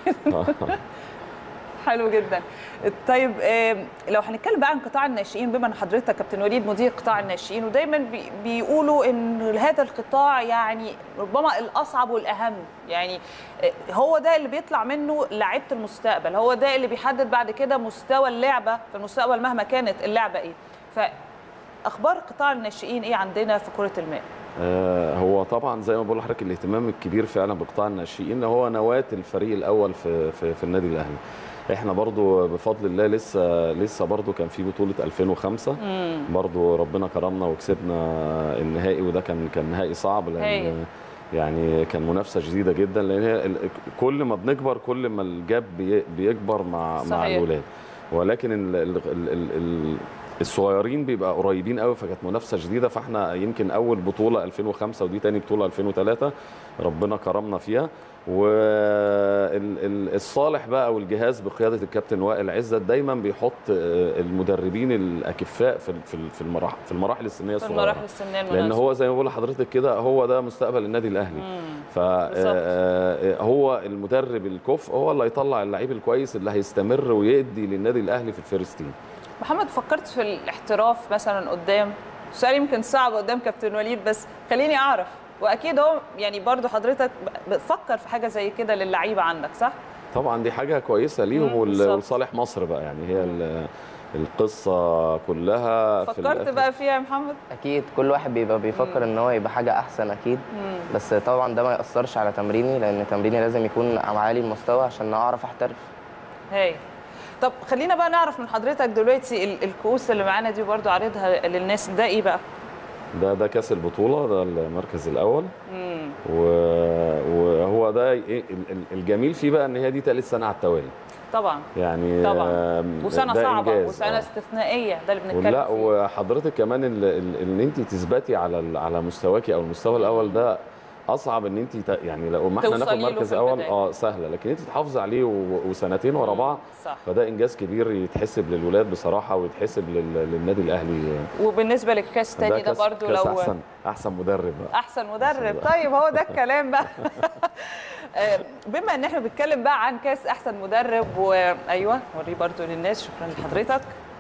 حلو جدا طيب آم، لو هنتكلم بقى عن قطاع الناشئين بما ان حضرتك كابتن وليد مدير قطاع الناشئين ودايما بي بيقولوا ان هذا القطاع يعني ربما الاصعب والاهم يعني آه، هو ده اللي بيطلع منه لعيبه المستقبل هو ده اللي بيحدد بعد كده مستوى اللعبه في المستقبل مهما كانت اللعبه ايه فاخبار قطاع الناشئين ايه عندنا في كره الماء آه، هو طبعا زي ما بقول لحضرتك الاهتمام الكبير فعلا بقطاع الناشئين هو نواه الفريق الاول في في, في النادي الاهلي احنا برضو بفضل الله لسه لسه برضو كان في بطوله 2005 مم. برضو ربنا كرمنا وكسبنا النهائي وده كان كان نهائي صعب لان هايل. يعني كان منافسه شديده جدا لان هي ال- كل ما بنكبر كل ما الجاب بي- بيكبر مع مع صحيح. الولاد ولكن ال ال ال ال ال الصغيرين بيبقى قريبين قوي فكانت منافسه شديده فاحنا يمكن اول بطوله 2005 ودي تاني بطوله 2003 ربنا كرمنا فيها والصالح بقى والجهاز بقياده الكابتن وائل عزت دايما بيحط آه، المدربين الاكفاء في في في المراحل في المراحل السنيه في الصغيره المراحل السنيه لان المناسبة. هو زي ما بقول لحضرتك كده هو ده مستقبل النادي الاهلي بالظبط. فهو المدرب الكفء هو اللي هيطلع اللعيب الكويس اللي هيستمر ويدي للنادي الاهلي في الفيرست تيم محمد فكرت في الاحتراف مثلا قدام سؤال يمكن صعب قدام كابتن وليد بس خليني اعرف واكيد هو يعني برضو حضرتك بتفكر في حاجه زي كده للعيبه عندك صح طبعا دي حاجه كويسه ليهم مم، وال- بالظبط. ولصالح مصر بقى يعني هي ال- القصه كلها في فكرت الآخر- بقى فيها يا محمد اكيد كل واحد بيبقى بيفكر ان هو يبقى حاجه احسن اكيد مم. بس طبعا ده ما ياثرش على تمريني لان تمريني لازم يكون عالي المستوى عشان اعرف احترف هاي طب خلينا بقى نعرف من حضرتك دلوقتي ال- الكؤوس اللي معانا دي برضو عارضها للناس ده ايه بقى ده ده كاس البطوله ده المركز الاول مم. و- وهو ده إيه ال- ال- الجميل فيه بقى ان هي دي ثالث سنه على التوالي طبعا يعني طبعا آم، وسنه ده صعبه إنجاز. وسنه آه. استثنائيه ده اللي بنتكلم لا فيه وحضرتك كمان ال- ال- ان انت تثبتي على ال- على مستواكي او المستوى الاول ده اصعب ان انت ت- يعني لو ما احنا ناخد توصلي له في مركز اول البداية. اه سهله لكن انت تحافظي عليه و- وسنتين ورا بعض صح. فده انجاز كبير يتحسب للولاد بصراحه ويتحسب لل- للنادي الاهلي وبالنسبه للكاس تاني ده كاس- برضو كاس لو احسن احسن مدرب بقى احسن مدرب طيب هو ده الكلام بقى آه، بما ان احنا بنتكلم بقى عن كاس احسن مدرب وايوه وريه برضو للناس شكرا لحضرتك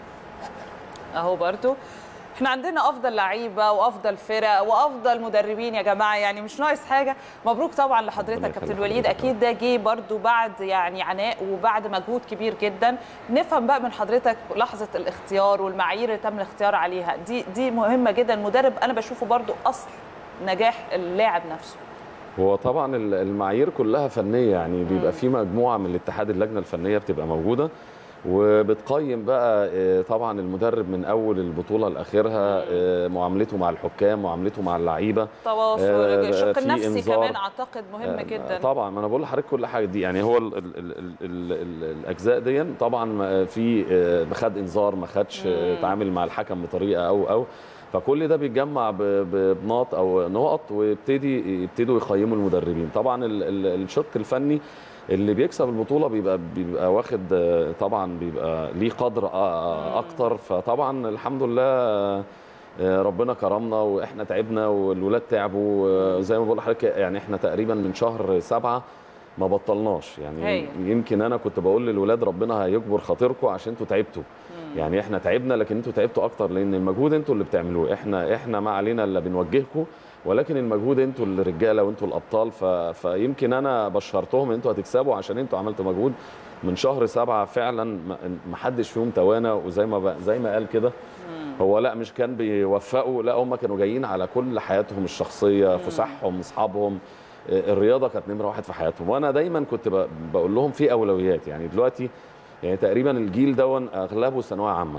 اهو برضو احنا عندنا افضل لعيبه وافضل فرق وافضل مدربين يا جماعه يعني مش ناقص حاجه مبروك طبعا لحضرتك كابتن يخليك وليد حضرتك. اكيد ده جه برضو بعد يعني عناء وبعد مجهود كبير جدا نفهم بقى من حضرتك لحظه الاختيار والمعايير اللي تم الاختيار عليها دي دي مهمه جدا المدرب انا بشوفه برضو اصل نجاح اللاعب نفسه هو طبعا ال- المعايير كلها فنيه يعني بيبقى في مجموعه من الاتحاد اللجنه الفنيه بتبقى موجوده وبتقيم بقى آه، طبعا المدرب من اول البطوله لاخرها آه، معاملته مع الحكام معاملته مع اللعيبه تواصل آه، الشق في النفسي إنذار. كمان اعتقد مهم آه، جدا طبعا ما انا بقول لحضرتك كل حاجه دي يعني هو ال ال ال ال ال ال الاجزاء دي طبعا ما في آه، ما خد انذار ما خدش آه، تعامل مع الحكم بطريقه او او فكل ده بيتجمع ب- ب- بنقط او نقط ويبتدي يبتدوا يقيموا المدربين طبعا ال ال الشق الفني اللي بيكسب البطوله بيبقى بيبقى واخد آه، طبعا بيبقى ليه قدر آه، اكتر فطبعا الحمد لله آه، آه، ربنا كرمنا واحنا تعبنا والولاد تعبوا آه، زي ما بقول لحضرتك يعني احنا تقريبا من شهر سبعة ما بطلناش يعني هايل. يمكن انا كنت بقول للولاد ربنا هيجبر خاطركم عشان انتوا تعبتوا يعني احنا تعبنا لكن انتوا تعبتوا اكتر لان المجهود انتوا اللي بتعملوه احنا احنا ما علينا الا بنوجهكم ولكن المجهود انتوا الرجاله وانتوا الابطال ف... فيمكن انا بشرتهم ان انتوا هتكسبوا عشان انتوا عملتوا مجهود من شهر سبعة فعلا ما- ما حدش فيهم توانى وزي ما ب... زي ما قال كده هو لا مش كان بيوفقوا لا هم كانوا جايين على كل حياتهم الشخصيه فسحهم اصحابهم آه، الرياضه كانت نمره واحد في حياتهم وانا دايما كنت ب- بقول لهم في اولويات يعني دلوقتي يعني تقريبا الجيل دون اغلبه ثانويه عامه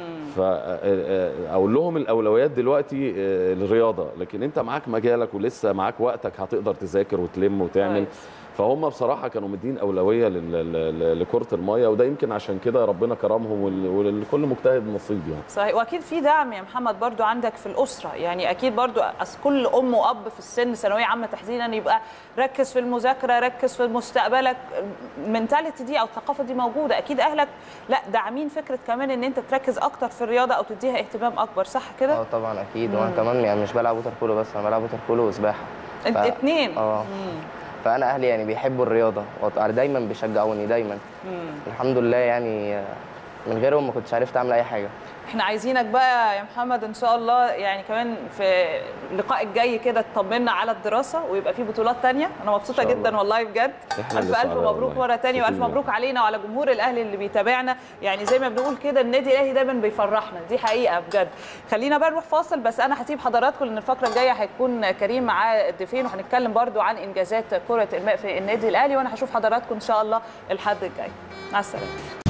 فاقول لهم الاولويات دلوقتي آه، الرياضه لكن انت معاك مجالك ولسه معاك وقتك هتقدر تذاكر وتلم وتعمل فهم بصراحه كانوا مدين اولويه لل- لل- لكره الميه وده يمكن عشان كده ربنا كرمهم وال- ولكل مجتهد نصيب يعني صحيح واكيد في دعم يا محمد برضو عندك في الاسره يعني اكيد برضو أصل كل ام واب في السن ثانويه عامه تحديدا يبقى ركز في المذاكره ركز في مستقبلك المنتاليتي دي او الثقافه دي موجوده اكيد اهلك لا داعمين فكره كمان ان انت تركز اكتر في الرياضه او تديها اهتمام اكبر صح كده اه طبعا اكيد وانا مم. كمان يعني مش بلعب ووتر بولو بس انا بلعب ووتر بولو وسباحه انت اتنين اه مم. فانا اهلي يعني بيحبوا الرياضه وط- دايما بيشجعوني دايما مم. الحمد لله يعني آه، من غيرهم ما كنتش عرفت اعمل اي حاجه احنا عايزينك بقى يا محمد ان شاء الله يعني كمان في اللقاء الجاي كده تطمنا على الدراسه ويبقى في بطولات تانية انا مبسوطه إن شاء جدا والله بجد إحنا اللي الف الف سعداء مبروك والله. مره تانية والف شكراً. مبروك علينا وعلى جمهور الاهلي اللي بيتابعنا يعني زي ما بنقول كده النادي الاهلي دايما بيفرحنا دي حقيقه بجد خلينا بقى نروح فاصل بس انا هسيب حضراتكم لان الفقره الجايه هيكون كريم معاه الضيفين وهنتكلم برضو عن انجازات كره الماء في النادي الاهلي وانا هشوف حضراتكم ان شاء الله الحد الجاي مع السلامه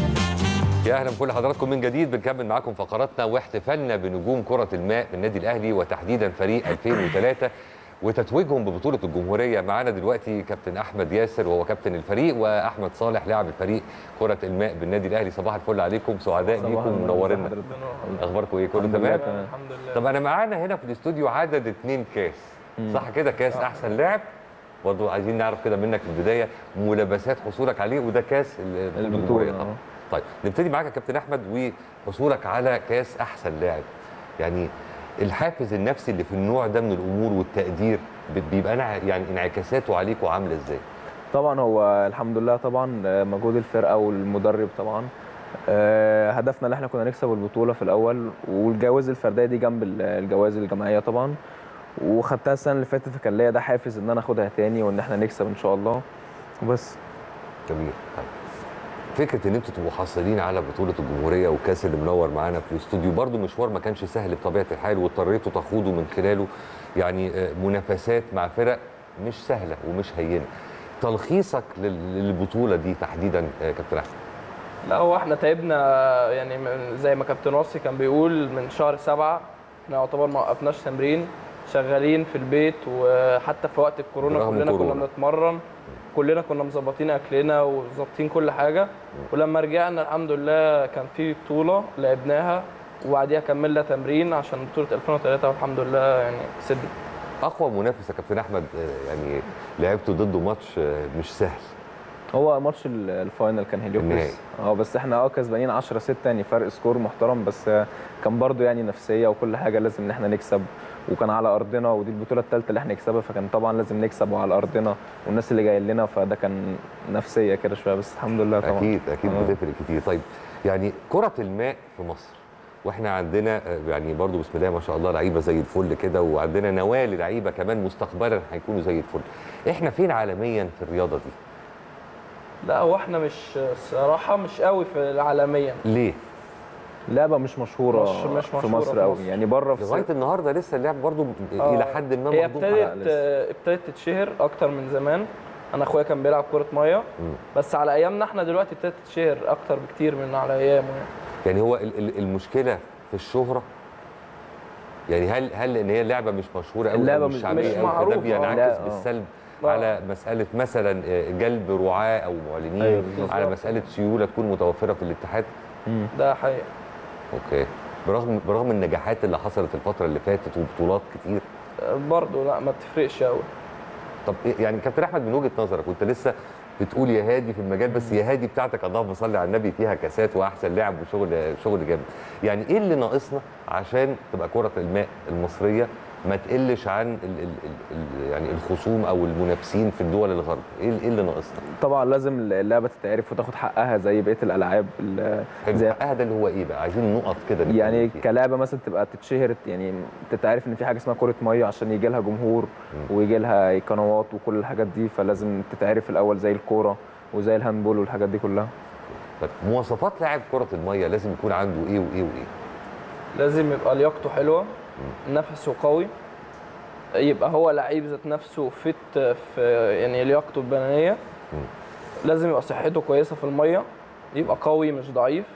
يا اهلا بكل حضراتكم من جديد بنكمل معاكم فقراتنا واحتفالنا بنجوم كره الماء بالنادي الاهلي وتحديدا فريق 2003 وتتويجهم ببطوله الجمهوريه معانا دلوقتي كابتن احمد ياسر وهو كابتن الفريق واحمد صالح لاعب الفريق كره الماء بالنادي الاهلي صباح الفل عليكم سعداء صباح بيكم النور. منورنا حضرتك. اخباركم ايه كله الحمد لله تمام تمام. الحمد لله. طب انا معانا هنا في الاستوديو عدد اتنين كاس صح كده كاس احسن لاعب برضه عايزين نعرف كده منك في البدايه ملابسات حصولك عليه وده كاس البطوله البطولة، الجمهورية طبعا طيب نبتدي معاك يا كابتن احمد وحصولك على كاس احسن لاعب يعني الحافز النفسي اللي في النوع ده من الامور والتقدير ب- بيبقى نع- يعني انعكاساته عليكم عامله ازاي؟ طبعا هو الحمد لله طبعا آه، مجهود الفرقه والمدرب طبعا آه، هدفنا ان احنا كنا نكسب البطوله في الاول والجوائز الفرديه دي جنب ال- الجوائز الجماعيه طبعا وخدتها السنه اللي فاتت فكان ليا ده حافز ان انا اخدها تاني وان احنا نكسب ان شاء الله وبس جميل طيب فكره ان انتوا تبقوا حاصلين على بطوله الجمهوريه والكاس اللي منور معانا في الاستوديو برضو مشوار ما كانش سهل بطبيعه الحال واضطريتوا تخوضوا من خلاله يعني آه، منافسات مع فرق مش سهله ومش هينه تلخيصك لل- للبطوله دي تحديدا آه، كابتن احمد لا هو احنا تعبنا يعني من- زي ما كابتن وصي كان بيقول من شهر سبعة احنا يعتبر ما وقفناش تمرين شغالين في البيت وحتى في وقت الكورونا برغم كلنا كنا كورونا. بنتمرن كلنا كنا مظبطين اكلنا وظابطين كل حاجه ولما رجعنا الحمد لله كان في بطوله لعبناها وبعديها كملنا تمرين عشان بطوله 2003 والحمد لله يعني كسبنا اقوى منافس يا كابتن احمد آه، يعني لعبته ضده ماتش آه، مش سهل هو ماتش ال- الفاينل كان النهائي. هليوبوليس اه بس احنا اه كسبانين 10 6 يعني فرق سكور محترم بس آه، كان برضو يعني نفسيه وكل حاجه لازم ان احنا نكسب وكان على ارضنا ودي البطوله الثالثه اللي احنا نكسبها فكان طبعا لازم نكسب وعلى ارضنا والناس اللي جايه لنا فده كان نفسيه كده شويه بس الحمد لله طبعا اكيد اكيد آه. بتفرق كتير طيب يعني كره الماء في مصر واحنا عندنا آه، يعني برضو بسم الله ما شاء الله لعيبه زي الفل كده وعندنا نواه للعيبه كمان مستقبلا هيكونوا زي الفل احنا فين عالميا في الرياضه دي لا هو احنا مش الصراحه مش قوي في العالميا ليه لعبه مش مشهوره مش- مش في مشهورة مصر في قوي مصر. يعني بره في لغايه النهارده لسه اللعب برضو آه، الى حد ما هي مهضوم ابتدت على- آه، ابتدت تتشهر اكتر من زمان انا اخويا كان بيلعب كره ميه بس على ايامنا احنا دلوقتي ابتدت تتشهر اكتر بكتير من على ايامه يعني. يعني هو ال- ال- المشكله في الشهره يعني هل هل ان هي لعبه مش مشهوره قوي اللعبة أو مش- مش شعبيه مش قوي معروفة، فده آه. بينعكس لا، آه. بالسلب آه. على مساله مثلا آه، جلب رعاه او معلنين أيوة بالظبط. على مساله سيوله تكون متوفره في الاتحاد ده حقيقي اوكي برغم برغم النجاحات اللي حصلت الفتره اللي فاتت وبطولات كتير آه، برضه لا ما بتفرقش قوي طب إيه- يعني كابتن احمد من وجهه نظرك وانت لسه بتقول يا هادي في المجال بس يا هادي بتاعتك اللهم صل على النبي فيها كاسات واحسن لعب وشغل شغل جامد يعني ايه اللي ناقصنا عشان تبقى كره الماء المصريه ما تقلش عن ال ال ال ال يعني الخصوم او المنافسين في الدول الغرب ايه إيه اللي ناقصنا طبعا لازم اللعبه تتعرف وتاخد حقها زي بقيه الالعاب ال- حلو زي حقها ده اللي هو ايه بقى عايزين نقط كده نتكلم يعني فيها. كلعبه مثلا تبقى تتشهر يعني تتعرف ان في حاجه اسمها كره ميه عشان يجي لها جمهور ويجي لها قنوات وكل الحاجات دي فلازم تتعرف الاول زي الكوره وزي الهاندبول والحاجات دي كلها طب مواصفات لاعب كره الميه لازم يكون عنده ايه وايه وايه لازم يبقى لياقته حلوه نفسه قوي يبقى هو لعيب ذات نفسه فت في يعني لياقته البدنيه لازم يبقى صحته كويسه في الميه يبقى قوي مش ضعيف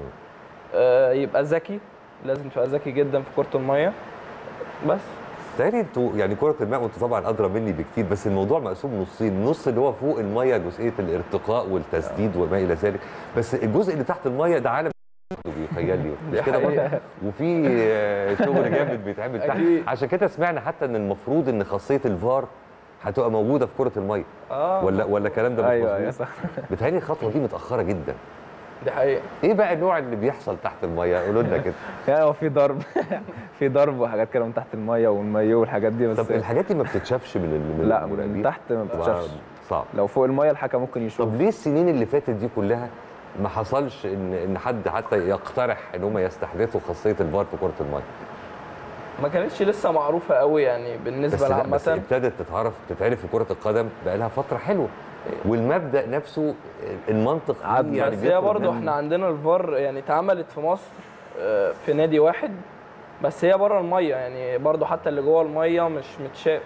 آه، يبقى ذكي لازم تبقى ذكي جدا في كره الميه بس تاني انتوا يعني كره الماء وانتوا طبعا ادرى مني بكتير بس الموضوع مقسوم نصين نص اللي هو فوق الميه جزئيه الارتقاء والتسديد وما الى ذلك بس الجزء اللي تحت الميه ده عالم بيخيل لي مش دي كده برضه حقيقة. وفي آه، شغل جامد بيتعمل تحت أكيد. عشان كده سمعنا حتى ان المفروض ان خاصيه الفار هتبقى موجوده في كره الميه اه ولا ولا الكلام ده مش أيوة، مظبوط؟ أيوة، صح. بتهيألي الخطوه دي متاخره جدا دي حقيقه ايه بقى النوع اللي بيحصل تحت الميه قولوا لنا كده يعني هو في ضرب في ضرب وحاجات كده من تحت الميه والمايو والحاجات دي بس طب الحاجات دي ما بتتشافش من ال- من لا المراقبين؟ من تحت ما بتتشافش صعب لو فوق الميه الحكم ممكن يشوف طب ليه السنين اللي فاتت دي كلها ما حصلش ان ان حد حتى يقترح ان هم يستحدثوا خاصيه الفار في كره الميه ما كانتش لسه معروفه قوي يعني بس بالنسبه لا بس لعامه ابتدت تتعرف تتعرف في كره القدم بقى لها فتره حلوه والمبدا نفسه المنطق فيه يعني يعني بس هي بيخرج برضه من- احنا عندنا الفار يعني اتعملت في مصر آه، في نادي واحد بس هي بره الميه يعني برضه حتى اللي جوه الميه مش متشاف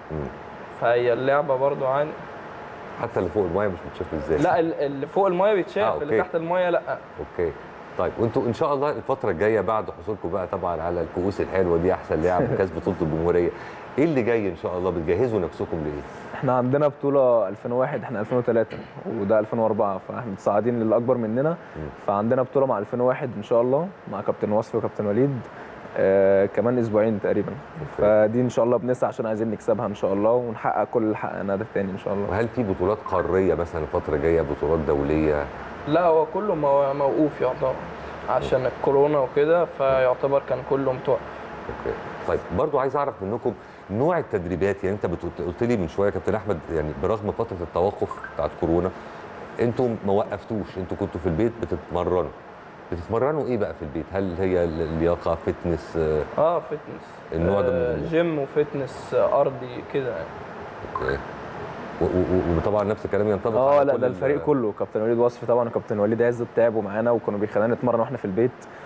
فهي اللعبه برضه عن حتى اللي فوق الميه مش بتشوف ازاي لا ال- اللي فوق الميه بيتشاف آه، اللي أوكي. تحت الميه لا اوكي طيب وانتوا ان شاء الله الفتره الجايه بعد حصولكم بقى طبعا على الكؤوس الحلوه دي احسن لاعب وكاس بطوله الجمهوريه ايه اللي جاي ان شاء الله بتجهزوا نفسكم لايه احنا عندنا بطولة 2001 احنا 2003 وده 2004 فاحنا متصاعدين للأكبر مننا فعندنا بطولة مع 2001 إن شاء الله مع كابتن وصفي وكابتن وليد آه كمان أسبوعين تقريبا فدي إن شاء الله بنسعى عشان عايزين نكسبها إن شاء الله ونحقق كل اللي حققناه ده تاني إن شاء الله وهل في بطولات قاريه مثلا الفتره الجايه بطولات دوليه لا هو كله مو- موقوف يعتبر عشان الكورونا وكده فيعتبر كان كله متوقف اوكي طيب برضو عايز اعرف منكم نوع التدريبات يعني انت بتقول- قلت لي من شويه يا كابتن احمد يعني برغم فتره التوقف بتاعت كورونا انتم ما وقفتوش انتوا كنتوا في البيت بتتمرنوا بتتمرنوا ايه بقى في البيت هل هي اللياقه فتنس آه، اه فتنس النوع ده من آه، ال- جيم وفتنس آه، ارضي كده يعني اوكي و- و- وطبعا نفس الكلام ينطبق اه على لا كل ده ال- الفريق كله كابتن وليد وصفي طبعا وكابتن وليد عزت تعبوا معانا وكانوا بيخلينا نتمرن واحنا في البيت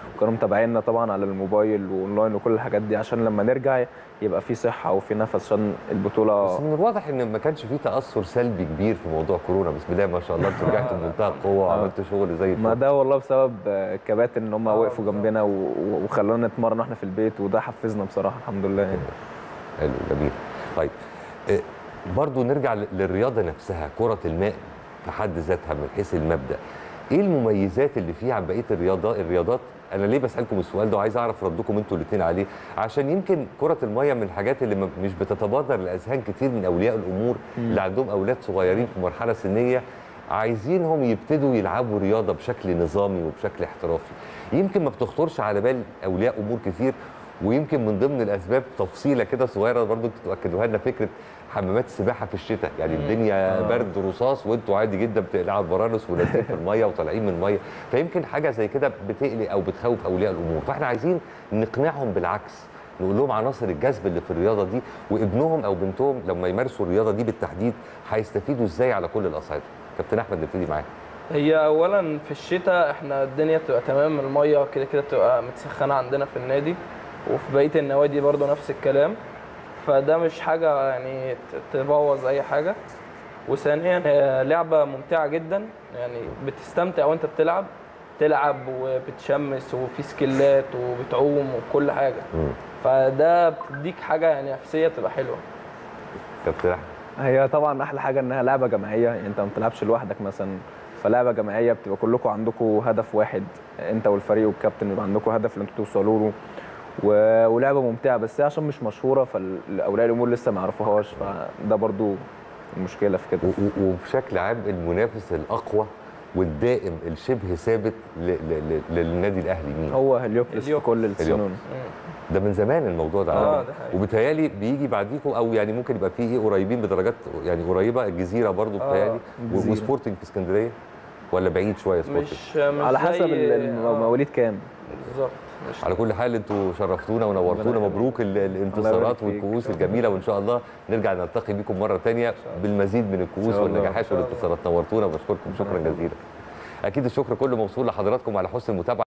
وكانوا متابعيننا طبعا على الموبايل واونلاين وكل الحاجات دي عشان لما نرجع يبقى في صحه وفي نفس عشان البطوله بس من الواضح ان ما كانش فيه تاثر سلبي كبير في موضوع كورونا بسم الله ما شاء الله انتوا رجعتوا بمنتهى القوه وعملتوا شغل زي ما الفل ده والله بسبب آه، الكباتن ان هم وقفوا جنبنا و- و- وخلونا نتمرن واحنا في البيت وده حفزنا بصراحه الحمد لله يعني حلو جميل طيب آه، برضو نرجع ل- للرياضه نفسها كره الماء في حد ذاتها من حيث المبدا ايه المميزات اللي فيها عن بقيه الرياضات الرياضات انا ليه بسالكم السؤال ده وعايز اعرف ردكم انتوا الاثنين عليه عشان يمكن كره الميه من الحاجات اللي م- مش بتتبادر لاذهان كتير من اولياء الامور مم. اللي عندهم اولاد صغيرين في مرحله سنيه عايزينهم يبتدوا يلعبوا رياضه بشكل نظامي وبشكل احترافي يمكن ما بتخطرش على بال اولياء امور كتير ويمكن من ضمن الاسباب تفصيله كده صغيره برضو انتوا تاكدوها لنا فكره حمامات السباحه في الشتاء يعني الدنيا آه. برد رصاص وانتوا عادي جدا بتقلعوا البرانس ونازلين في الميه وطالعين من الميه فيمكن حاجه زي كده بتقلق او بتخوف اولياء الامور فاحنا عايزين نقنعهم بالعكس نقول لهم عناصر الجذب اللي في الرياضه دي وابنهم او بنتهم لما يمارسوا الرياضه دي بالتحديد هيستفيدوا ازاي على كل الاصعده كابتن احمد نبتدي معاك هي اولا في الشتاء احنا الدنيا بتبقى تمام الميه كده كده بتبقى متسخنه عندنا في النادي وفي بقيه النوادي برضو نفس الكلام فده مش حاجه يعني ت- تبوظ اي حاجه وثانيا هي لعبه ممتعه جدا يعني بتستمتع وانت بتلعب تلعب وبتشمس وفي سكيلات وبتعوم وكل حاجه فده بتديك حاجه يعني نفسيه بتبقى حلوه كابتن احمد هي طبعا احلى حاجه انها لعبه جماعيه يعني انت ما بتلعبش لوحدك مثلا فلعبه جماعيه بتبقى كلكم عندكم هدف واحد انت والفريق والكابتن يبقى عندكم هدف اللي انتوا توصلوا له و- ولعبه ممتعه بس هي عشان مش مشهوره فاولياء الامور لسه ما يعرفوهاش فده برضو المشكله في كده و- وبشكل عام المنافس الاقوى والدائم الشبه ثابت ل- ل- ل- للنادي الاهلي مين؟ هو هليوبلس في كل السنون ده من زمان الموضوع ده آه، آه ده حقيقي. وبيتهيألي بيجي بعديكم او يعني ممكن يبقى فيه ايه قريبين بدرجات يعني قريبه الجزيره برضو آه، بيتهيألي و- الجزيرة. وسبورتنج في اسكندريه ولا بعيد شويه سبورتنج؟ مش مش على حسب زي- ال- آه، المواليد كام بالظبط مش على كل حال انتوا شرفتونا ونورتونا ربنا مبروك ال- الله الانتصارات يبارك فيك. والكؤوس الجميله وان شاء الله نرجع نلتقي بكم مره ثانيه بالمزيد من الكؤوس شاء الله. والنجاحات إن شاء الله. والانتصارات نورتونا وبشكركم شكرا جزيلا اكيد الشكر كله موصول لحضراتكم على حسن المتابعه